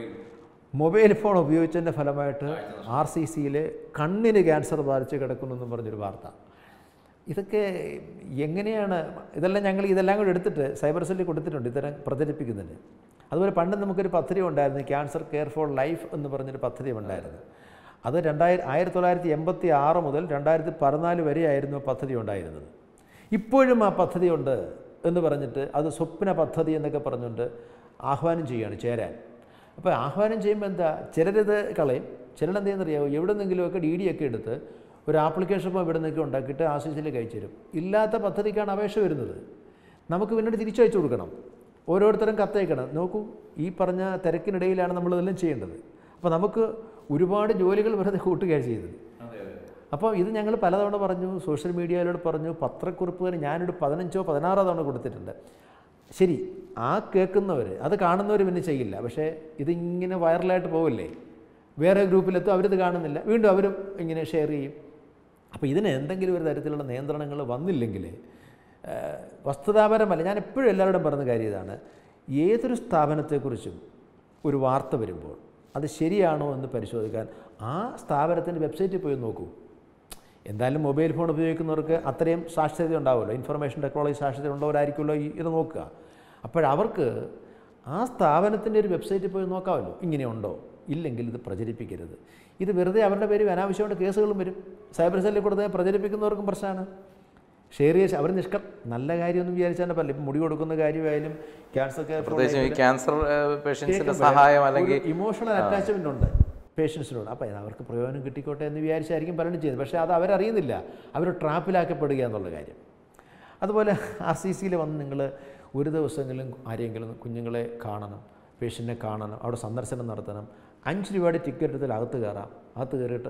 മൊബൈൽ ഫോൺ ഉപയോഗിച്ചതിൻ്റെ ഫലമായിട്ട് ആർ സി സിയിൽ കണ്ണിന് ക്യാൻസർ ബാധിച്ച് കിടക്കുന്നു എന്നും പറഞ്ഞൊരു വാർത്ത ഇതൊക്കെ എങ്ങനെയാണ് ഇതെല്ലാം ഞങ്ങൾ ഇതെല്ലാം കൂടെ എടുത്തിട്ട് സൈബർ സെല്ലിൽ കൊടുത്തിട്ടുണ്ട് ഇത്തരം പ്രചരിപ്പിക്കുന്നതിന് അതുപോലെ പണ്ട് നമുക്കൊരു പദ്ധതി ഉണ്ടായിരുന്നു ക്യാൻസർ കെയർ ഫോർ ലൈഫ് എന്ന് പറഞ്ഞൊരു പദ്ധതി ഉണ്ടായിരുന്നു അത് രണ്ടായിരം ആയിരത്തി തൊള്ളായിരത്തി എൺപത്തി ആറ് മുതൽ രണ്ടായിരത്തി പതിനാല് വരെയായിരുന്നു ആ പദ്ധതി ഉണ്ടായിരുന്നത് ഇപ്പോഴും ആ പദ്ധതി ഉണ്ട് എന്ന് പറഞ്ഞിട്ട് അത് സ്വപ്ന പദ്ധതി എന്നൊക്കെ പറഞ്ഞുകൊണ്ട് ആഹ്വാനം ചെയ്യുകയാണ് ചേരാൻ അപ്പോൾ ആഹ്വാനം ചെയ്യുമ്പോൾ എന്താ ചിലരിത് കളയും ചിലരെന്ത് ചെയ്യുന്നറിയാമോ എവിടെ നിന്നെങ്കിലുമൊക്കെ ഡി ഡി ഒക്കെ എടുത്ത് ഒരു ആപ്ലിക്കേഷൻ ഫോം ഇവിടെ നിന്നൊക്കെ ഉണ്ടാക്കിയിട്ട് ആശുപത്രിയിൽ കഴിച്ചു തരും ഇല്ലാത്ത പദ്ധതിക്കാണ് അപേക്ഷ വരുന്നത് നമുക്ക് പിന്നീട് തിരിച്ചയച്ചു കൊടുക്കണം ഓരോരുത്തരും കത്തയക്കണം നോക്കൂ ഈ പറഞ്ഞ തിരക്കിനിടയിലാണ് നമ്മളിതെല്ലാം ചെയ്യേണ്ടത് അപ്പോൾ നമുക്ക് ഒരുപാട് ജോലികൾ വെറുതെ കൂട്ടുകയാണ് ചെയ്തത് അപ്പോൾ ഇത് ഞങ്ങൾ പലതവണ പറഞ്ഞു സോഷ്യൽ മീഡിയയിലൂടെ പറഞ്ഞു പത്രക്കുറിപ്പുകൾ ഞാനൊരു പതിനഞ്ചോ പതിനാറോ തവണ കൊടുത്തിട്ടുണ്ട് ശരി ആ കേൾക്കുന്നവർ അത് കാണുന്നവർ പിന്നെ ചെയ്യില്ല പക്ഷേ ഇതിങ്ങനെ വൈറലായിട്ട് പോവില്ലേ വേറെ ഗ്രൂപ്പിലെത്തും അവരിത് കാണുന്നില്ല വീണ്ടും അവരും ഇങ്ങനെ ഷെയർ ചെയ്യും അപ്പോൾ ഇതിന് എന്തെങ്കിലും ഒരു തരത്തിലുള്ള നിയന്ത്രണങ്ങൾ വന്നില്ലെങ്കിൽ ഏഹ്, വസ്തുതാപരമല്ല ഞാൻ എപ്പോഴും എല്ലാവരോടും പറഞ്ഞ കാര്യം ഇതാണ് ഏതൊരു സ്ഥാപനത്തെക്കുറിച്ചും ഒരു വാർത്ത വരുമ്പോൾ അത് ശരിയാണോ എന്ന് പരിശോധിക്കാൻ ആ സ്ഥാപനത്തിൻ്റെ വെബ്സൈറ്റിൽ പോയി നോക്കൂ എന്തായാലും മൊബൈൽ ഫോൺ ഉപയോഗിക്കുന്നവർക്ക് അത്രയും സാക്ഷരത ഉണ്ടാവുമല്ലോ ഇൻഫർമേഷൻ ടെക്നോളജി സാക്ഷരത ഉള്ളവരായിരിക്കുമല്ലോ ഈ ഇത് നോക്കുക അപ്പോഴവർക്ക് ആ സ്ഥാപനത്തിൻ്റെ ഒരു വെബ്സൈറ്റിൽ പോയി നോക്കാമല്ലോ ഇങ്ങനെയുണ്ടോ ഇല്ലെങ്കിൽ ഇത് പ്രചരിപ്പിക്കരുത് ഇത് വെറുതെ അവരുടെ പേര് അനാവശ്യമായിട്ട് കേസുകളും വരും സൈബർ സെല്ലിൽ കൊടുത്ത് പ്രചരിപ്പിക്കുന്നവർക്കും പ്രശ്നമാണ് ഷെയർ ചെയ്ത് അവർ നിഷ്ക നല്ല കാര്യമൊന്നും വിചാരിച്ചാൽ പറ്റില്ല ഇപ്പം മുടി കൊടുക്കുന്ന കാര്യമായാലും ക്യാൻസർ കെയർ പ്രത്യേകിച്ചും ഈ ക്യാൻസർ പേഷ്യൻസിന്റെ സഹായം അല്ലെങ്കിൽ ഇമോഷണൽ അറ്റാച്ച്മെൻ്റ് ഉണ്ട് പേഷ്യൻസിനോട് അപ്പോൾ അവർക്ക് പ്രയോജനം കിട്ടിക്കോട്ടെ എന്ന് വിചാരിച്ചായിരിക്കും പലരും ചെയ്യുന്നത് പക്ഷേ അത് അവരറിയുന്നില്ല അവർ ട്രാപ്പിലാക്കപ്പെടുക എന്നുള്ള കാര്യം അതുപോലെ ആർ സി സിയിൽ വന്ന് നിങ്ങൾ ഒരു ദിവസമെങ്കിലും ആരെങ്കിലും കുഞ്ഞുങ്ങളെ കാണണം പേഷ്യൻറ്റിനെ കാണണം അവിടെ സന്ദർശനം നടത്തണം അഞ്ച് രൂപയുടെ ടിക്കറ്റ് എടുത്താൽ അകത്ത് കയറാം അകത്ത് കയറിയിട്ട്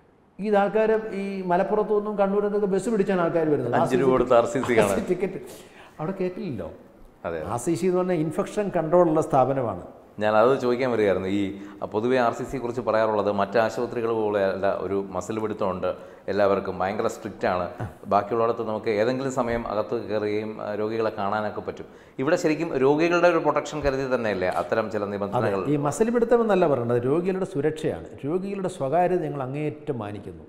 ഈ ആൾക്കാർ ഈ മലപ്പുറത്തു നിന്നും കണ്ണൂരിൽ നിന്നൊക്കെ ബസ് പിടിച്ചാണ് ആൾക്കാർ വരുന്നത് അഞ്ച് രൂപ കൊടുത്ത് ആർ സി സി കാണാൻ ടിക്കറ്റ് അവിടെ കേൾക്കില്ലല്ലോ അതെ ആർ സി സി എന്ന് പറഞ്ഞാൽ ഇൻഫെക്ഷൻ കൺട്രോളുള്ള സ്ഥാപനമാണ് ഞാൻ അത് ചോദിക്കാൻ വരികയായിരുന്നു ഈ പൊതുവെ ആർ സി സിയെ കുറിച്ച് പറയാറുള്ളത് മറ്റ് ആശുപത്രികൾ പോലെ അല്ല ഒരു മസിൽ പിടുത്തമുണ്ട് എല്ലാവർക്കും ഭയങ്കര സ്ട്രിക്റ്റ് ആണ് ബാക്കിയുള്ളിടത്ത് നമുക്ക് ഏതെങ്കിലും സമയം അകത്ത് കയറുകയും ആ, രോഗികളെ കാണാനൊക്കെ പറ്റും ഇവിടെ ശരിക്കും രോഗികളുടെ ഒരു പ്രൊട്ടക്ഷൻ കരുതി തന്നെയല്ലേ അത്തരം ചില നിബന്ധനകൾ ഈ മസിൽ പിടുത്തം എന്നല്ല പറയുന്നത് രോഗികളുടെ സുരക്ഷയാണ് രോഗികളുടെ സ്വകാര്യത ഞങ്ങൾ അങ്ങേയറ്റം മാനിക്കുന്നു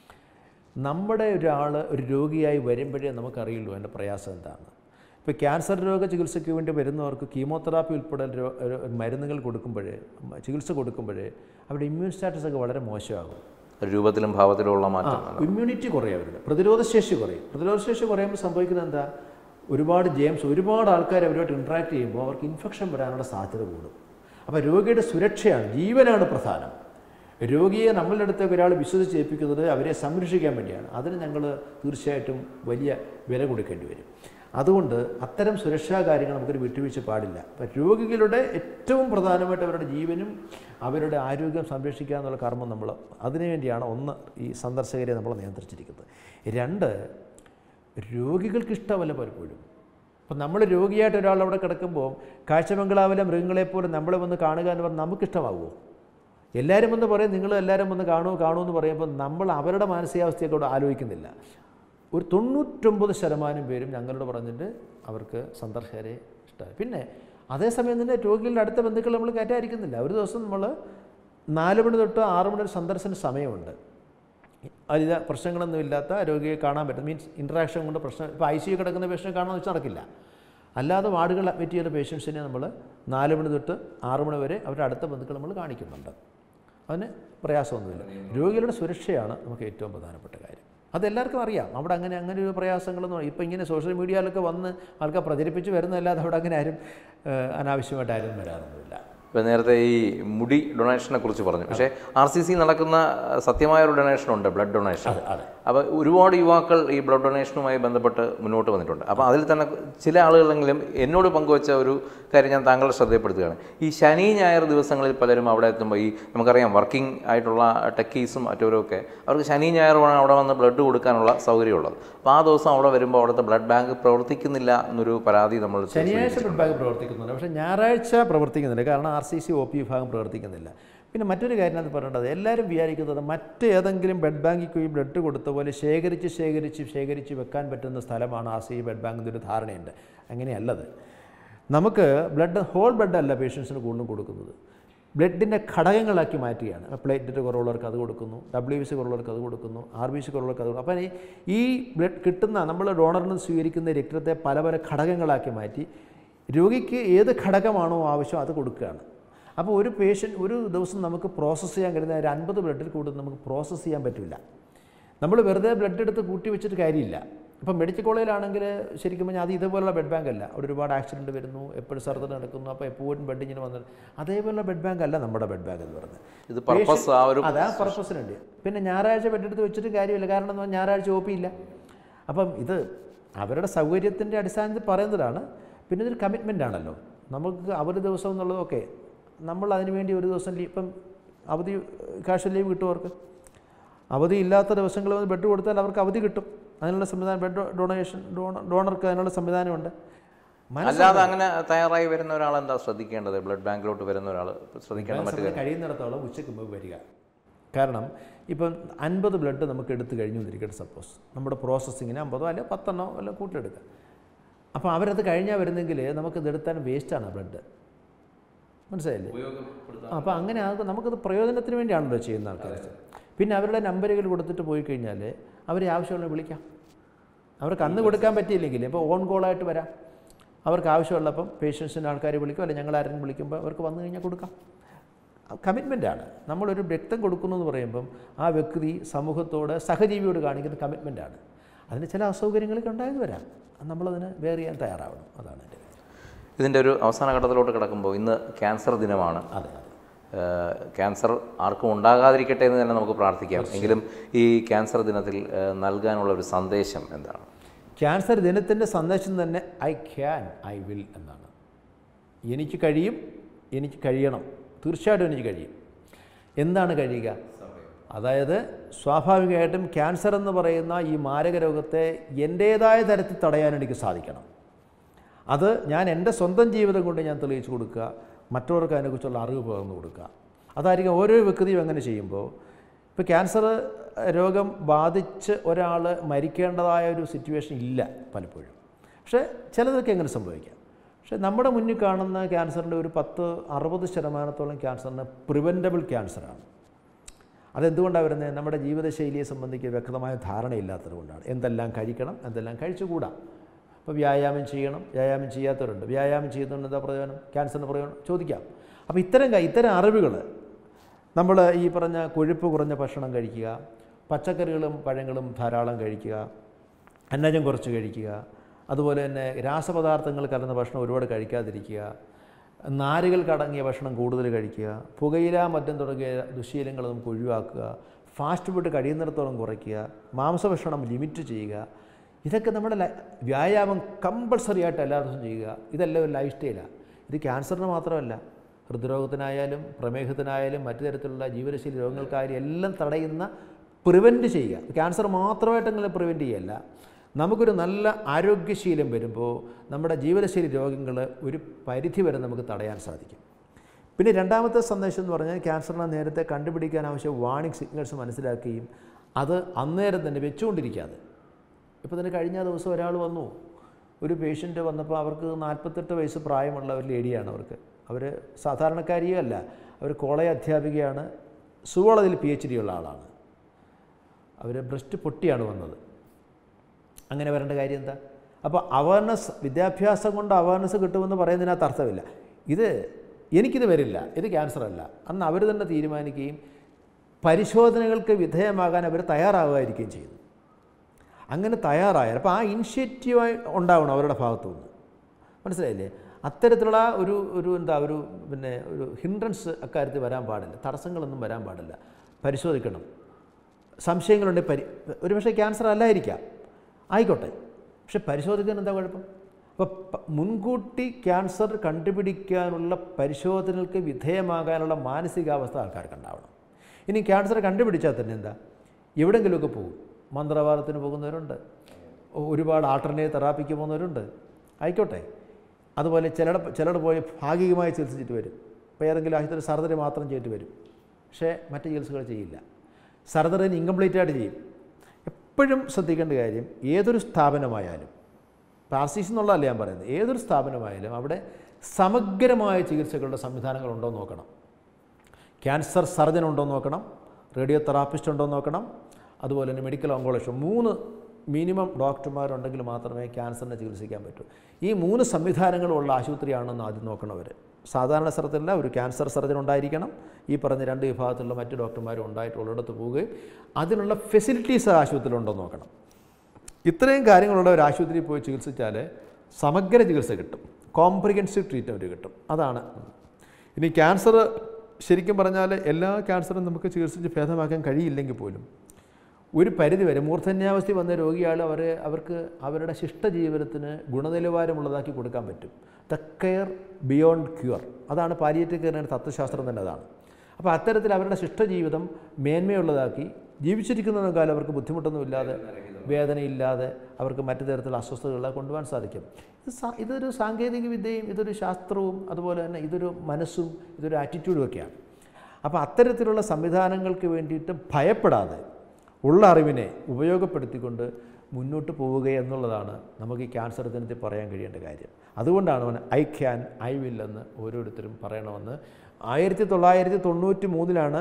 നമ്മുടെ ഒരാൾ ഒരു രോഗിയായി വരുമ്പോഴേ നമുക്കറിയുള്ളൂ അതിൻ്റെ പ്രയാസം എന്താണ് ഇപ്പോൾ ക്യാൻസർ രോഗ ചികിത്സയ്ക്ക് വേണ്ടി വരുന്നവർക്ക് കീമോതെറാപ്പി ഉൾപ്പെടെ രോ- രോ- മരുന്നുകൾ കൊടുക്കുമ്പോഴേ ചികിത്സ കൊടുക്കുമ്പോഴേ അവരുടെ ഇമ്മ്യൂൺ സ്റ്റാറ്റസ് ഒക്കെ വളരെ മോശമാകും രൂപത്തിലും ഭാവത്തിലുമുള്ള മാറ്റം ഇമ്മ്യൂണിറ്റി കുറയും അവരുടെ പ്രതിരോധശേഷി കുറയും പ്രതിരോധശേഷി കുറയുമ്പോൾ സംഭവിക്കുന്നത് എന്താ ഒരുപാട് ജെയിംസ് ഒരുപാട് ആൾക്കാർ അവരുമായിട്ട് ഇൻട്രാക്ട് ചെയ്യുമ്പോൾ അവർക്ക് ഇൻഫെക്ഷൻ വരാനുള്ള സാധ്യത കൂടും അപ്പോൾ രോഗിയുടെ സുരക്ഷയാണ് ജീവനാണ് പ്രധാനം രോഗിയെ നമ്മളുടെ അടുത്തേക്ക് ഒരാൾ വിശ്വസിച്ച് ഏൽപ്പിക്കുന്നത് അവരെ സംരക്ഷിക്കാൻ വേണ്ടിയാണ് അതിന് ഞങ്ങൾ തീർച്ചയായിട്ടും വലിയ വില കൊടുക്കേണ്ടി വരും അതുകൊണ്ട് അത്തരം സുരക്ഷാ കാര്യങ്ങൾ നമുക്കൊരു വിട്ടുവീഴ്ച പാടില്ല അപ്പം രോഗികളുടെ ഏറ്റവും പ്രധാനമായിട്ട് അവരുടെ ജീവനും അവരുടെ ആരോഗ്യം സംരക്ഷിക്കുക എന്നുള്ള കർമ്മം നമ്മൾ അതിനുവേണ്ടിയാണ് ഒന്ന് ഈ സന്ദർശകരെ നമ്മൾ നിയന്ത്രിച്ചിരിക്കുന്നത് രണ്ട് രോഗികൾക്ക് ഇഷ്ടമല്ല പലപ്പോഴും അപ്പം നമ്മൾ രോഗിയായിട്ട് ഒരാൾ അവിടെ കിടക്കുമ്പോൾ കാഴ്ചബംഗ്ലാവിലെ മൃഗങ്ങളെപ്പോലെ നമ്മളെ വന്ന് കാണുക എന്ന് പറഞ്ഞാൽ നമുക്കിഷ്ടമാകുമോ എല്ലാവരും വന്ന് പറയും നിങ്ങൾ എല്ലാവരും വന്ന് കാണൂ കാണൂ എന്ന് പറയുമ്പോൾ നമ്മൾ അവരുടെ മാനസികാവസ്ഥയൊക്കെ അവിടെ ആലോചിക്കുന്നില്ല ഒരു തൊണ്ണൂറ്റൊമ്പത് ശതമാനം പേരും ഞങ്ങളോട് പറഞ്ഞിട്ട് അവർക്ക് സന്ദർശകരെ ഇഷ്ടമായി പിന്നെ അതേസമയം തന്നെ രോഗികളുടെ അടുത്ത ബന്ധുക്കൾ നമ്മൾ കയറ്റാതിരിക്കുന്നില്ല ഒരു ദിവസം നമ്മൾ നാല് മണി തൊട്ട് ആറ് മണി വരെ സന്ദർശന സമയമുണ്ട് അതിൽ പ്രശ്നങ്ങളൊന്നും ഇല്ലാത്ത രോഗിയെ കാണാൻ പറ്റും മീൻസ് ഇൻട്രാക്ഷൻ കൊണ്ട് പ്രശ്നം ഇപ്പോൾ ഐ സി യു കിടക്കുന്ന പേഷ്യനെ കാണാൻ വെച്ചാൽ നടക്കില്ല അല്ലാതെ വാർഡുകൾ അഡ്മിറ്റ് ചെയ്യുന്ന പേഷ്യൻസിനെ നമ്മൾ നാല് മണി തൊട്ട് ആറ് മണി വരെ അവരുടെ അടുത്ത ബന്ധുക്കൾ നമ്മൾ കാണിക്കുന്നുണ്ട് അതിന് പ്രയാസമൊന്നുമില്ല രോഗികളുടെ സുരക്ഷയാണ് നമുക്ക് ഏറ്റവും പ്രധാനപ്പെട്ട കാര്യം അതെല്ലാവർക്കും അറിയാം അവിടെ അങ്ങനെ അങ്ങനെ ഒരു പ്രയാസങ്ങളൊന്നും ഇപ്പോൾ ഇങ്ങനെ സോഷ്യൽ മീഡിയയിലൊക്കെ വന്ന് ആൾക്കാർ പ്രചരിപ്പിച്ച് വരുന്നതല്ലാതെ അവിടെ അങ്ങനെ ആരും ഏഹ്, അനാവശ്യമായിട്ട് ആരും വരാറൊന്നുമില്ല ഇപ്പോൾ നേരത്തെ ഈ മുടി ഡൊണേഷനെ കുറിച്ച് പറഞ്ഞു പക്ഷേ ആർ സി സി നടക്കുന്ന സത്യമായ ഒരു ഡൊണേഷൻ ഉണ്ട് ബ്ലഡ് ഡൊണേഷൻ അതെ അപ്പോൾ ഒരുപാട് യുവാക്കൾ ഈ ബ്ലഡ് ഡൊണേഷനുമായി ബന്ധപ്പെട്ട് മുന്നോട്ട് വന്നിട്ടുണ്ട് അപ്പോൾ അതിൽ തന്നെ ചില ആളുകളെങ്കിലും എന്നോട് പങ്കുവച്ച ഒരു കാര്യം ഞാൻ താങ്കളുടെ ശ്രദ്ധയപ്പെടുത്തുകയാണ് ഈ ശനി ഞായർ ദിവസങ്ങളിൽ പലരും അവിടെ എത്തുമ്പോൾ ഈ നമുക്കറിയാം വർക്കിംഗ് ആയിട്ടുള്ള ടെക്കീസും മറ്റവരൊക്കെ അവർക്ക് ശനി ഞായറുമാണ് അവിടെ വന്ന് ബ്ലഡ് കൊടുക്കാനുള്ള സൗകര്യമുള്ളത് അപ്പോൾ ആ ദിവസം അവിടെ വരുമ്പോൾ അവിടുത്തെ ബ്ലഡ് ബാങ്ക് പ്രവർത്തിക്കുന്നില്ല എന്നൊരു പരാതി നമ്മൾ ശനിയാഴ്ച ബ്ലഡ് ബാങ്ക് പ്രവർത്തിക്കുന്നുണ്ട് പക്ഷേ ഞായറാഴ്ച പ്രവർത്തിക്കുന്നില്ല കാരണം R C C O P വിഭാഗം പ്രവർത്തിക്കുന്നില്ല പിന്നെ മറ്റൊരു കാര്യം അത് പറയേണ്ടത് എല്ലാവരും വിചാരിക്കുന്നത് മറ്റേതെങ്കിലും ബ്ലഡ് ബാങ്കിൽ പോയി ബ്ലഡ് കൊടുത്ത പോലെ ശേഖരിച്ച് ശേഖരിച്ച് ശേഖരിച്ച് വെക്കാൻ പറ്റുന്ന സ്ഥലമാണ് ആർ സി ബ്ലഡ് ബാങ്ക് എന്നൊരു ധാരണയുണ്ട് അങ്ങനെയല്ലത് നമുക്ക് ബ്ലഡ് ഹോൾ ബ്ലഡ് അല്ല പേഷ്യൻസിന് കൂടുതലും കൊടുക്കുന്നത് ബ്ലഡിൻ്റെ ഘടകങ്ങളാക്കി മാറ്റുകയാണ് പ്ലേറ്റ്ലെറ്റ് കുറവുള്ളവർക്ക് അത് കൊടുക്കുന്നു ഡബ്ല്യു ബി സി കുറവുള്ളവർക്ക് അത് കൊടുക്കുന്നു ആർ ബി സി കുറവുള്ളവർക്ക് അത് കൊടുക്കും അപ്പോൾ ഈ ബ്ലഡ് കിട്ടുന്ന നമ്മൾ ഡോണറിൽ നിന്ന് സ്വീകരിക്കുന്ന രക്തത്തെ പല പല ഘടകങ്ങളാക്കി മാറ്റി രോഗിക്ക് ഏത് ഘടകമാണോ ആവശ്യം അത് കൊടുക്കുകയാണ് അപ്പോൾ ഒരു പേഷ്യൻ്റ് ഒരു ദിവസം നമുക്ക് പ്രോസസ്സ് ചെയ്യാൻ കഴിയുന്ന ഒരു അൻപത് ബ്ലഡിൽ കൂടുതൽ നമുക്ക് പ്രോസസ്സ് ചെയ്യാൻ പറ്റില്ല നമ്മൾ വെറുതെ ബ്ലഡ് എടുത്ത് കൂട്ടി വെച്ചിട്ട് കാര്യമില്ല ഇപ്പം മെഡിക്കൽ കോളേജിലാണെങ്കിൽ ശരിക്കും പറഞ്ഞാൽ അത് ഇതുപോലുള്ള ബെഡ് ബാങ്ക് അല്ല അവിടെ ഒരുപാട് ആക്സിഡൻറ്റ് വരുന്നു എപ്പോഴും സർജറി നടക്കുന്നു അപ്പോൾ എപ്പോഴും ബെഡ് ഇങ്ങനെ വന്നത് അതേപോലുള്ള ബെഡ് ബാങ്ക് അല്ല നമ്മുടെ ബെഡ് ബാങ്ക് എന്ന് പറയുന്നത് ഇത് പർപ്പസ് ആ ഒരു അതാ പർപ്പസിനുണ്ട് പിന്നെ ഞായറാഴ്ച ബെഡ് എടുത്ത് വെച്ചിട്ട് കാര്യമില്ല കാരണം എന്ന് പറഞ്ഞാൽ ഞായറാഴ്ച ഒ പി ഇല്ല അപ്പം ഇത് അവരുടെ സൗകര്യത്തിൻ്റെ അടിസ്ഥാനത്തിൽ പറയുന്നതാണ് പിന്നെ ഇതൊരു കമ്മിറ്റ്മെൻ്റ് ആണല്ലോ നമുക്ക് അവധി ദിവസം എന്നുള്ളതൊക്കെ നമ്മൾ അതിന് വേണ്ടി ഒരു ദിവസം ലീവ് ഇപ്പം അവധി കാഷ്വൽ ലീവ് കിട്ടും അവർക്ക് അവധി ഇല്ലാത്ത ദിവസങ്ങളിൽ വന്ന് ബെഡ് കൊടുത്താൽ അവർക്ക് അവധി കിട്ടും അതിനുള്ള സംവിധാനം ബെഡ് ഡൊണേഷൻ ഡോണർ ഡോണർക്ക് അതിനുള്ള സംവിധാനമുണ്ട് മനസ്സ് അല്ലാതെ അങ്ങനെ തയ്യാറായി വരുന്ന ഒരാൾ എന്താ ശ്രദ്ധിക്കേണ്ടത് ബ്ലഡ് ബാങ്കിലോട്ട് വരുന്ന ഒരാൾ ശ്രദ്ധിക്കേണ്ട മറ്റു സമയം കഴിയുന്നിടത്തോളം ഉച്ചയ്ക്ക് മുമ്പ് വരിക കാരണം ഇപ്പം അൻപത് ബ്ലഡ് നമുക്ക് എടുത്തു കഴിഞ്ഞു എന്നിരിക്കട്ടെ സപ്പോസ് നമ്മുടെ പ്രോസസ്സിങ്ങിന് അമ്പതോ അല്ലെ പത്തെണ്ണോ അല്ല കൂട്ടിലെടുക്കുക അപ്പോൾ അവരത് കഴിഞ്ഞാൽ വരുന്നെങ്കിൽ നമുക്കിത് എടുത്താൽ വേസ്റ്റാണ് ബ്ലഡ് മനസ്സിലായില്ലേ അപ്പോൾ അങ്ങനെ അത് നമുക്കത് പ്രയോജനത്തിന് വേണ്ടിയാണല്ലോ ചെയ്യുന്ന ആൾക്കാർ പിന്നെ അവരുടെ നമ്പറുകൾ കൊടുത്തിട്ട് പോയി കഴിഞ്ഞാൽ അവരെ ആവശ്യമുള്ള വിളിക്കാം അവർക്ക് അന്ന് കൊടുക്കാൻ പറ്റിയില്ലെങ്കിൽ ഇപ്പോൾ ഓൺ കോളായിട്ട് വരാം അവർക്ക് ആവശ്യമുള്ളപ്പം പേഷ്യൻസിൻ്റെ ആൾക്കാർ വിളിക്കും അല്ലെങ്കിൽ ഞങ്ങൾ ആരെങ്കിലും വിളിക്കുമ്പോൾ അവർക്ക് വന്നു കഴിഞ്ഞാൽ കൊടുക്കാം കമ്മിറ്റ്മെൻറ്റാണ് നമ്മളൊരു രക്തം കൊടുക്കുന്നു എന്ന് പറയുമ്പം ആ വ്യക്തി സമൂഹത്തോട് സഹജീവിയോട് കാണിക്കുന്ന കമ്മിറ്റ്മെൻറ്റാണ് അതിന് ചില അസൗകര്യങ്ങളൊക്കെ ഉണ്ടായത് വരാം അത് നമ്മളതിന് വേറെ ചെയ്യാൻ തയ്യാറാവണം അതാണ് എൻ്റെ കാര്യം ഇതിൻ്റെ ഒരു അവസാന ഘട്ടത്തിലോട്ട് കിടക്കുമ്പോൾ ഇന്ന് ക്യാൻസർ ദിനമാണ് അതെ അതെ ഏഹ് ക്യാൻസർ ആർക്കും ഉണ്ടാകാതിരിക്കട്ടെ എന്ന് തന്നെ നമുക്ക് പ്രാർത്ഥിക്കാം എങ്കിലും ഈ ക്യാൻസർ ദിനത്തിൽ ഏഹ് നൽകാനുള്ള ഒരു സന്ദേശം എന്താണ് ക്യാൻസർ ദിനത്തിൻ്റെ സന്ദേശം തന്നെ ഐ ക്യാൻ ഐ വിൽ എന്നാണ് എനിക്ക് കഴിയും എനിക്ക് കഴിയണം തീർച്ചയായിട്ടും എനിക്ക് കഴിയും എന്താണ് കഴിയുക അതായത് സ്വാഭാവികമായിട്ടും ക്യാൻസർ എന്ന് പറയുന്ന ഈ മാരക രോഗത്തെ എൻ്റേതായ തരത്തിൽ തടയാൻ എനിക്ക് സാധിക്കണം അത് ഞാൻ എൻ്റെ സ്വന്തം ജീവിതം കൊണ്ട് ഞാൻ തെളിയിച്ചു കൊടുക്കുക മറ്റവർക്ക് അതിനെക്കുറിച്ചുള്ള അറിവ് പകർന്നു കൊടുക്കുക അതായിരിക്കും ഓരോ വ്യക്തിയും അങ്ങനെ ചെയ്യുമ്പോൾ ഇപ്പോൾ ക്യാൻസർ രോഗം ബാധിച്ച് ഒരാൾ മരിക്കേണ്ടതായ ഒരു സിറ്റുവേഷൻ ഇല്ല പലപ്പോഴും പക്ഷേ ചിലതൊക്കെ എങ്ങനെ സംഭവിക്കാം പക്ഷേ നമ്മുടെ മുന്നിൽ കാണുന്ന ക്യാൻസറിൻ്റെ ഒരു പത്ത് അറുപത് ശതമാനത്തോളം ക്യാൻസറിന് പ്രിവെൻറ്റബിൾ ക്യാൻസറാണ് അതെന്തുകൊണ്ടാണ് വരുന്നത് നമ്മുടെ ജീവിതശൈലിയെ സംബന്ധിച്ച് വ്യക്തമായ ധാരണയില്ലാത്തത് കൊണ്ടാണ് എന്തെല്ലാം കഴിക്കണം എന്തെല്ലാം കഴിച്ചുകൂടാ അപ്പോൾ വ്യായാമം ചെയ്യണം വ്യായാമം ചെയ്യാത്തവരുണ്ട് വ്യായാമം ചെയ്യുന്നതുകൊണ്ട് എന്താ പ്രയോജനം ക്യാൻസറിന് പ്രയോജനം ചോദിക്കാം അപ്പോൾ ഇത്തരം ക- ഇത്തരം അറിവുകൾ നമ്മൾ ഈ പറഞ്ഞ കൊഴുപ്പ് കുറഞ്ഞ ഭക്ഷണം കഴിക്കുക പച്ചക്കറികളും പഴങ്ങളും ധാരാളം കഴിക്കുക അന്നജം കുറച്ച് കഴിക്കുക അതുപോലെ തന്നെ രാസപദാർത്ഥങ്ങൾ കലർന്ന ഭക്ഷണം ഒരുപാട് കഴിക്കാതിരിക്കുക നാരുകൾ കടങ്ങിയ ഭക്ഷണം കൂടുതൽ കഴിക്കുക പുകയില മറ്റും തുടങ്ങിയ ദുശീലങ്ങൾ നമുക്ക് ഒഴിവാക്കുക ഫാസ്റ്റ് ഫുഡ് കഴിയുന്നിടത്തോളം കുറയ്ക്കുക മാംസഭക്ഷണം ലിമിറ്റ് ചെയ്യുക ഇതൊക്കെ നമ്മുടെ ലൈ- വ്യായാമം കമ്പൾസറി ആയിട്ട് എല്ലാ ദിവസവും ചെയ്യുക ഇതെല്ലാം ഒരു ലൈഫ് സ്റ്റൈലാണ് ഇത് ക്യാൻസറിന് മാത്രമല്ല ഹൃദ്രോഗത്തിനായാലും പ്രമേഹത്തിനായാലും മറ്റു തരത്തിലുള്ള ജീവിതശൈലി രോഗങ്ങൾക്കായാലും എല്ലാം തടയുന്ന പ്രിവെൻറ്റ് ചെയ്യുക ക്യാൻസർ മാത്രമായിട്ടെങ്കിലും പ്രിവെൻറ്റ് ചെയ്യല്ല നമുക്കൊരു നല്ല ആരോഗ്യശീലം വരുമ്പോൾ നമ്മുടെ ജീവിതശൈലി രോഗങ്ങൾ ഒരു പരിധി വരെ നമുക്ക് തടയാൻ സാധിക്കും പിന്നെ രണ്ടാമത്തെ സന്ദേശം എന്ന് പറഞ്ഞാൽ ക്യാൻസറിനെ നേരത്തെ കണ്ടുപിടിക്കാൻ ആവശ്യ വാണിംഗ് സിഗ്നൽസ് മനസ്സിലാക്കുകയും അത് അന്നേരം തന്നെ വെച്ചുകൊണ്ടിരിക്കാതെ ഇപ്പോൾ തന്നെ കഴിഞ്ഞ ദിവസം ഒരാൾ വന്നു ഒരു പേഷ്യൻ്റ് വന്നപ്പോൾ അവർക്ക് നാൽപ്പത്തെട്ട് വയസ്സ് പ്രായമുള്ള ഒരു ലേഡിയാണ് അവർക്ക് അവർ സാധാരണക്കാരിയോ അല്ല അവർ കോളേജ് അധ്യാപികയാണ് സുവോളജിൽ പി എച്ച് ഡി ഉള്ള ആളാണ് അവർ ബ്രസ്റ്റ് പൊട്ടിയാണ് വന്നത് അങ്ങനെ വരേണ്ട കാര്യം എന്താ അപ്പോൾ അവയർനെസ് വിദ്യാഭ്യാസം കൊണ്ട് അവയർനെസ് കിട്ടുമെന്ന് പറയുന്നതിനകത്ത് അർത്ഥമില്ല ഇത് എനിക്കിത് വരില്ല ഇത് ക്യാൻസർ അല്ല അന്ന് അവർ തന്നെ തീരുമാനിക്കുകയും പരിശോധനകൾക്ക് വിധേയമാകാൻ അവർ തയ്യാറാവുകയായിരിക്കുകയും ചെയ്തു അങ്ങനെ തയ്യാറായാൽ അപ്പോൾ ആ ഇനിഷ്യേറ്റീവ് ഉണ്ടാവണം അവരുടെ ഭാഗത്തു നിന്ന് മനസ്സിലായില്ലേ അത്തരത്തിലുള്ള ഒരു ഒരു എന്താ ഒരു പിന്നെ ഒരു ഹിൻഡ്രൻസ് അക്കാര്യത്തിൽ വരാൻ പാടില്ല തടസ്സങ്ങളൊന്നും വരാൻ പാടില്ല പരിശോധിക്കണം സംശയങ്ങളുണ്ടെങ്കിൽ പരി ഒരുപക്ഷെ ക്യാൻസർ അല്ലായിരിക്കാം ആയിക്കോട്ടെ പക്ഷെ പരിശോധിക്കാൻ എന്താ കുഴപ്പം അപ്പോൾ പ- മുൻകൂട്ടി ക്യാൻസർ കണ്ടുപിടിക്കാനുള്ള പരിശോധനകൾക്ക് വിധേയമാകാനുള്ള മാനസികാവസ്ഥ ആൾക്കാർക്ക് ഉണ്ടാവണം ഇനി ക്യാൻസർ കണ്ടുപിടിച്ചാൽ തന്നെ എന്താ എവിടെയെങ്കിലുമൊക്കെ പോകും മന്ത്രവാദത്തിന് പോകുന്നവരുണ്ട് ഒ- ഒരുപാട് ആൾട്ടർനേറ്റ് തെറാപ്പിക്ക് പോകുന്നവരുണ്ട് ആയിക്കോട്ടെ അതുപോലെ ചിലട ചിലർ പോയി ഭാഗികമായി ചികിത്സിച്ചിട്ട് വരും ഇപ്പോൾ ഏതെങ്കിലും ആശുപത്രി സർജറി മാത്രം ചെയ്തിട്ട് വരും പക്ഷേ മറ്റ് ചികിത്സകൾ ചെയ്യില്ല സർജറി ഇൻകംപ്ലീറ്റ് ആയിട്ട് ചെയ്യും എപ്പോഴും ശ്രദ്ധിക്കേണ്ട കാര്യം ഏതൊരു സ്ഥാപനമായാലും പാർസീസ് എന്നുള്ളതല്ല ഞാൻ പറയുന്നത് ഏതൊരു സ്ഥാപനമായാലും അവിടെ സമഗ്രമായ ചികിത്സകളുടെ സംവിധാനങ്ങളുണ്ടോ എന്ന് നോക്കണം ക്യാൻസർ സർജൻ ഉണ്ടോ എന്ന് നോക്കണം റേഡിയോ തെറാപ്പിസ്റ്റ് ഉണ്ടോ എന്ന് നോക്കണം അതുപോലെ തന്നെ മെഡിക്കൽ ഓങ്കോളജിസ്റ്റ് മൂന്ന് മിനിമം ഡോക്ടർമാരുണ്ടെങ്കിൽ മാത്രമേ ക്യാൻസറിനെ ചികിത്സിക്കാൻ പറ്റൂ ഈ മൂന്ന് സംവിധാനങ്ങളുള്ള ആശുപത്രിയാണെന്ന് ആദ്യം നോക്കണവർ സാധാരണ സ്ഥലത്തല്ല ഒരു ക്യാൻസർ സർജൻ ഉണ്ടായിരിക്കണം ഈ പറഞ്ഞ രണ്ട് വിഭാഗത്തിലുള്ള മറ്റ് ഡോക്ടർമാരും ഉണ്ടായിട്ടുള്ളിടത്ത് പോവുകയും അതിനുള്ള ഫെസിലിറ്റീസ് ആ ആശുപത്രിയിൽ ഉണ്ടോ എന്ന് നോക്കണം ഇത്രയും കാര്യങ്ങളുള്ള ഒരു ആശുപത്രിയിൽ പോയി ചികിത്സിച്ചാൽ സമഗ്ര ചികിത്സ കിട്ടും കോംപ്രിഹെൻസീവ് ട്രീറ്റ്മെൻറ്റ് കിട്ടും അതാണ് ഇനി ക്യാൻസർ ശരിക്കും പറഞ്ഞാൽ എല്ലാ ക്യാൻസറും നമുക്ക് ചികിത്സിച്ച് ഭേദമാക്കാൻ കഴിയില്ലെങ്കിൽ പോലും ഒരു പരിധി വരെ മൂർധന്യാവസ്ഥ വന്ന രോഗിയാൾ അവരെ അവർക്ക് അവരുടെ ശിഷ്ടജീവനത്തിന് ഗുണനിലവാരമുള്ളതാക്കി കൊടുക്കാൻ പറ്റും ദ കെയർ ബിയോണ്ട് ക്യൂർ അതാണ് പാലിയേറ്റീവ് കെയറിൻ്റെ തത്വശാസ്ത്രം തന്നെ അതാണ് അപ്പോൾ അത്തരത്തിൽ അവരുടെ ശിഷ്ടജീവിതം മേന്മയുള്ളതാക്കി ജീവിച്ചിരിക്കുന്ന കാലം അവർക്ക് ബുദ്ധിമുട്ടൊന്നുമില്ലാതെ വേദനയില്ലാതെ അവർക്ക് മറ്റു തരത്തിലുള്ള അസ്വസ്ഥതകളെ കൊണ്ടുപോകാൻ സാധിക്കും ഇത് സാ- ഇതൊരു സാങ്കേതിക വിദ്യയും ഇതൊരു ശാസ്ത്രവും അതുപോലെ തന്നെ ഇതൊരു മനസ്സും ഇതൊരു ആറ്റിറ്റ്യൂഡും ഒക്കെയാണ് അപ്പോൾ അത്തരത്തിലുള്ള സംവിധാനങ്ങൾക്ക് വേണ്ടിയിട്ട് ഭയപ്പെടാതെ ഉള്ള അറിവിനെ ഉപയോഗപ്പെടുത്തിക്കൊണ്ട് മുന്നോട്ട് പോവുക എന്നുള്ളതാണ് നമുക്ക് ഈ ക്യാൻസർ ദിനത്തിൽ പറയാൻ കഴിയേണ്ട കാര്യം അതുകൊണ്ടാണ് അവൻ ഐ ക്യാൻ ഐ വിൽ എന്ന് ഓരോരുത്തരും പറയണമെന്ന് ആയിരത്തി തൊള്ളായിരത്തി തൊണ്ണൂറ്റി മൂന്നിലാണ്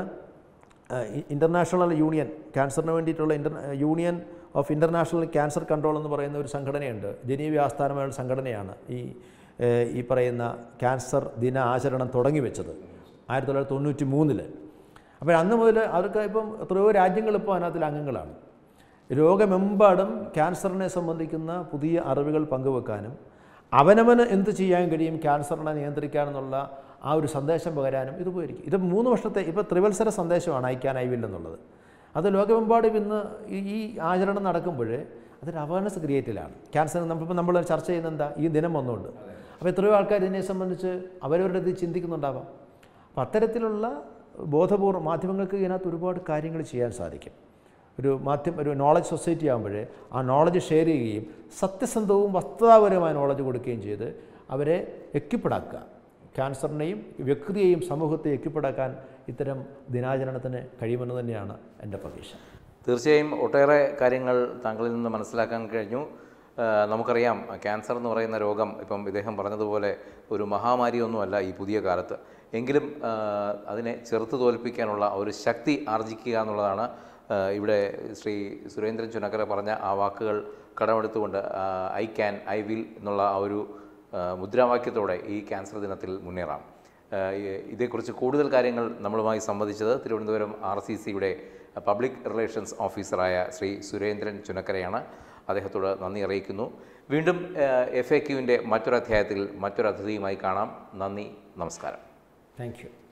ഇൻ്റർനാഷണൽ യൂണിയൻ ക്യാൻസറിന് വേണ്ടിയിട്ടുള്ള inter union of international cancer control എന്ന് പറയുന്ന ഒരു സംഘടനയുണ്ട് ജനീവ ആസ്ഥാനമായുള്ള സംഘടനയാണ് ഈ ഏഹ്, ഈ പറയുന്ന ക്യാൻസർ ദിന ആചരണം തുടങ്ങി വെച്ചത് ആയിരത്തി തൊള്ളായിരത്തി തൊണ്ണൂറ്റി മൂന്നില് അപ്പോൾ അന്ന് മുതൽ അവർക്ക് ഇപ്പം എത്രയോ രാജ്യങ്ങൾ ഇപ്പോൾ അതിനകത്തിൽ അംഗങ്ങളാണ് രോഗമെമ്പാടും ക്യാൻസറിനെ സംബന്ധിക്കുന്ന പുതിയ അറിവുകൾ പങ്കുവെക്കാനും അവനവന് എന്ത് ചെയ്യാൻ കഴിയും ക്യാൻസറിനെ നിയന്ത്രിക്കാനെന്നുള്ള ആ ഒരു സന്ദേശം പകരാനും ഇത് പോയിരിക്കും ഇത് മൂന്ന് വർഷത്തെ ഇപ്പോൾ ത്രിവത്സര സന്ദേശമാണ് അയക്കാൻ ഐവില്ലെന്നുള്ളത് അത് ലോകമെമ്പാടും ഇന്ന് ഈ ഈ ആചരണം നടക്കുമ്പോൾ അതൊരു അവയർനെസ് ക്രിയേറ്റിലാണ് ക്യാൻസർ നമ്മളിപ്പോൾ നമ്മൾ ചർച്ച ചെയ്യുന്നത് എന്താ ഈ ദിനം വന്നുകൊണ്ട് അപ്പോൾ എത്രയോ ആൾക്കാർ ഇതിനെ സംബന്ധിച്ച് അവരവരുടെ ഇത് ചിന്തിക്കുന്നുണ്ടാവാം അപ്പം അത്തരത്തിലുള്ള ബോധപൂർവ്വം മാധ്യമങ്ങൾക്ക് ഇതിനകത്ത് ഒരുപാട് കാര്യങ്ങൾ ചെയ്യാൻ സാധിക്കും ഒരു മാധ്യമ ഒരു നോളജ് സൊസൈറ്റി ആകുമ്പോൾ ആ നോളജ് ഷെയർ ചെയ്യുകയും സത്യസന്ധവും വസ്തുതാപരമായ നോളജ് കൊടുക്കുകയും ചെയ്ത് അവരെ എക്യുപ്പിടാക്കുക ക്യാൻസറിനെയും വ്യക്തിയെയും സമൂഹത്തെ എക്യുപ്പിടാക്കാൻ ഇത്തരം ദിനാചരണത്തിന് കഴിയുമെന്ന് തന്നെയാണ് എൻ്റെ പ്രതീക്ഷ തീർച്ചയായും ഒട്ടേറെ കാര്യങ്ങൾ താങ്കളിൽ നിന്ന് മനസ്സിലാക്കാൻ കഴിഞ്ഞു ആ, നമുക്കറിയാം ക്യാൻസർ എന്ന് പറയുന്ന രോഗം ഇപ്പം ഇദ്ദേഹം പറഞ്ഞതുപോലെ ഒരു മഹാമാരിയൊന്നുമല്ല ഈ പുതിയ കാലത്ത് എങ്കിലും ആ, അതിനെ ചെറുത്ത് തോൽപ്പിക്കാനുള്ള ഒരു ശക്തി ആർജിക്കുക എന്നുള്ളതാണ് ആ, ഇവിടെ ശ്രീ സുരേന്ദ്രൻ ചുനക്കര പറഞ്ഞ ആ വാക്കുകൾ കടമെടുത്തുകൊണ്ട് ഐ ക്യാൻ ഐ വിൽ എന്നുള്ള ആ ഒരു ആ, മുദ്രാവാക്യത്തോടെ ഈ ക്യാൻസർ ദിനത്തിൽ മുന്നേറാം ആ, ഈ- ഇതേക്കുറിച്ച് കൂടുതൽ കാര്യങ്ങൾ നമ്മളുമായി സംവദിച്ചത് തിരുവനന്തപുരം ആർ സി സിയുടെ പബ്ലിക് റിലേഷൻസ് ഓഫീസറായ ശ്രീ സുരേന്ദ്രൻ ചുനക്കരയാണ് അദ്ദേഹത്തോട് നന്ദി അറിയിക്കുന്നു വീണ്ടും എഫ് എ ക്യുവിൻ്റെ മറ്റൊരു അധ്യായത്തിൽ മറ്റൊരു അതിഥിയുമായി കാണാം നന്ദി നമസ്കാരം താങ്ക് യു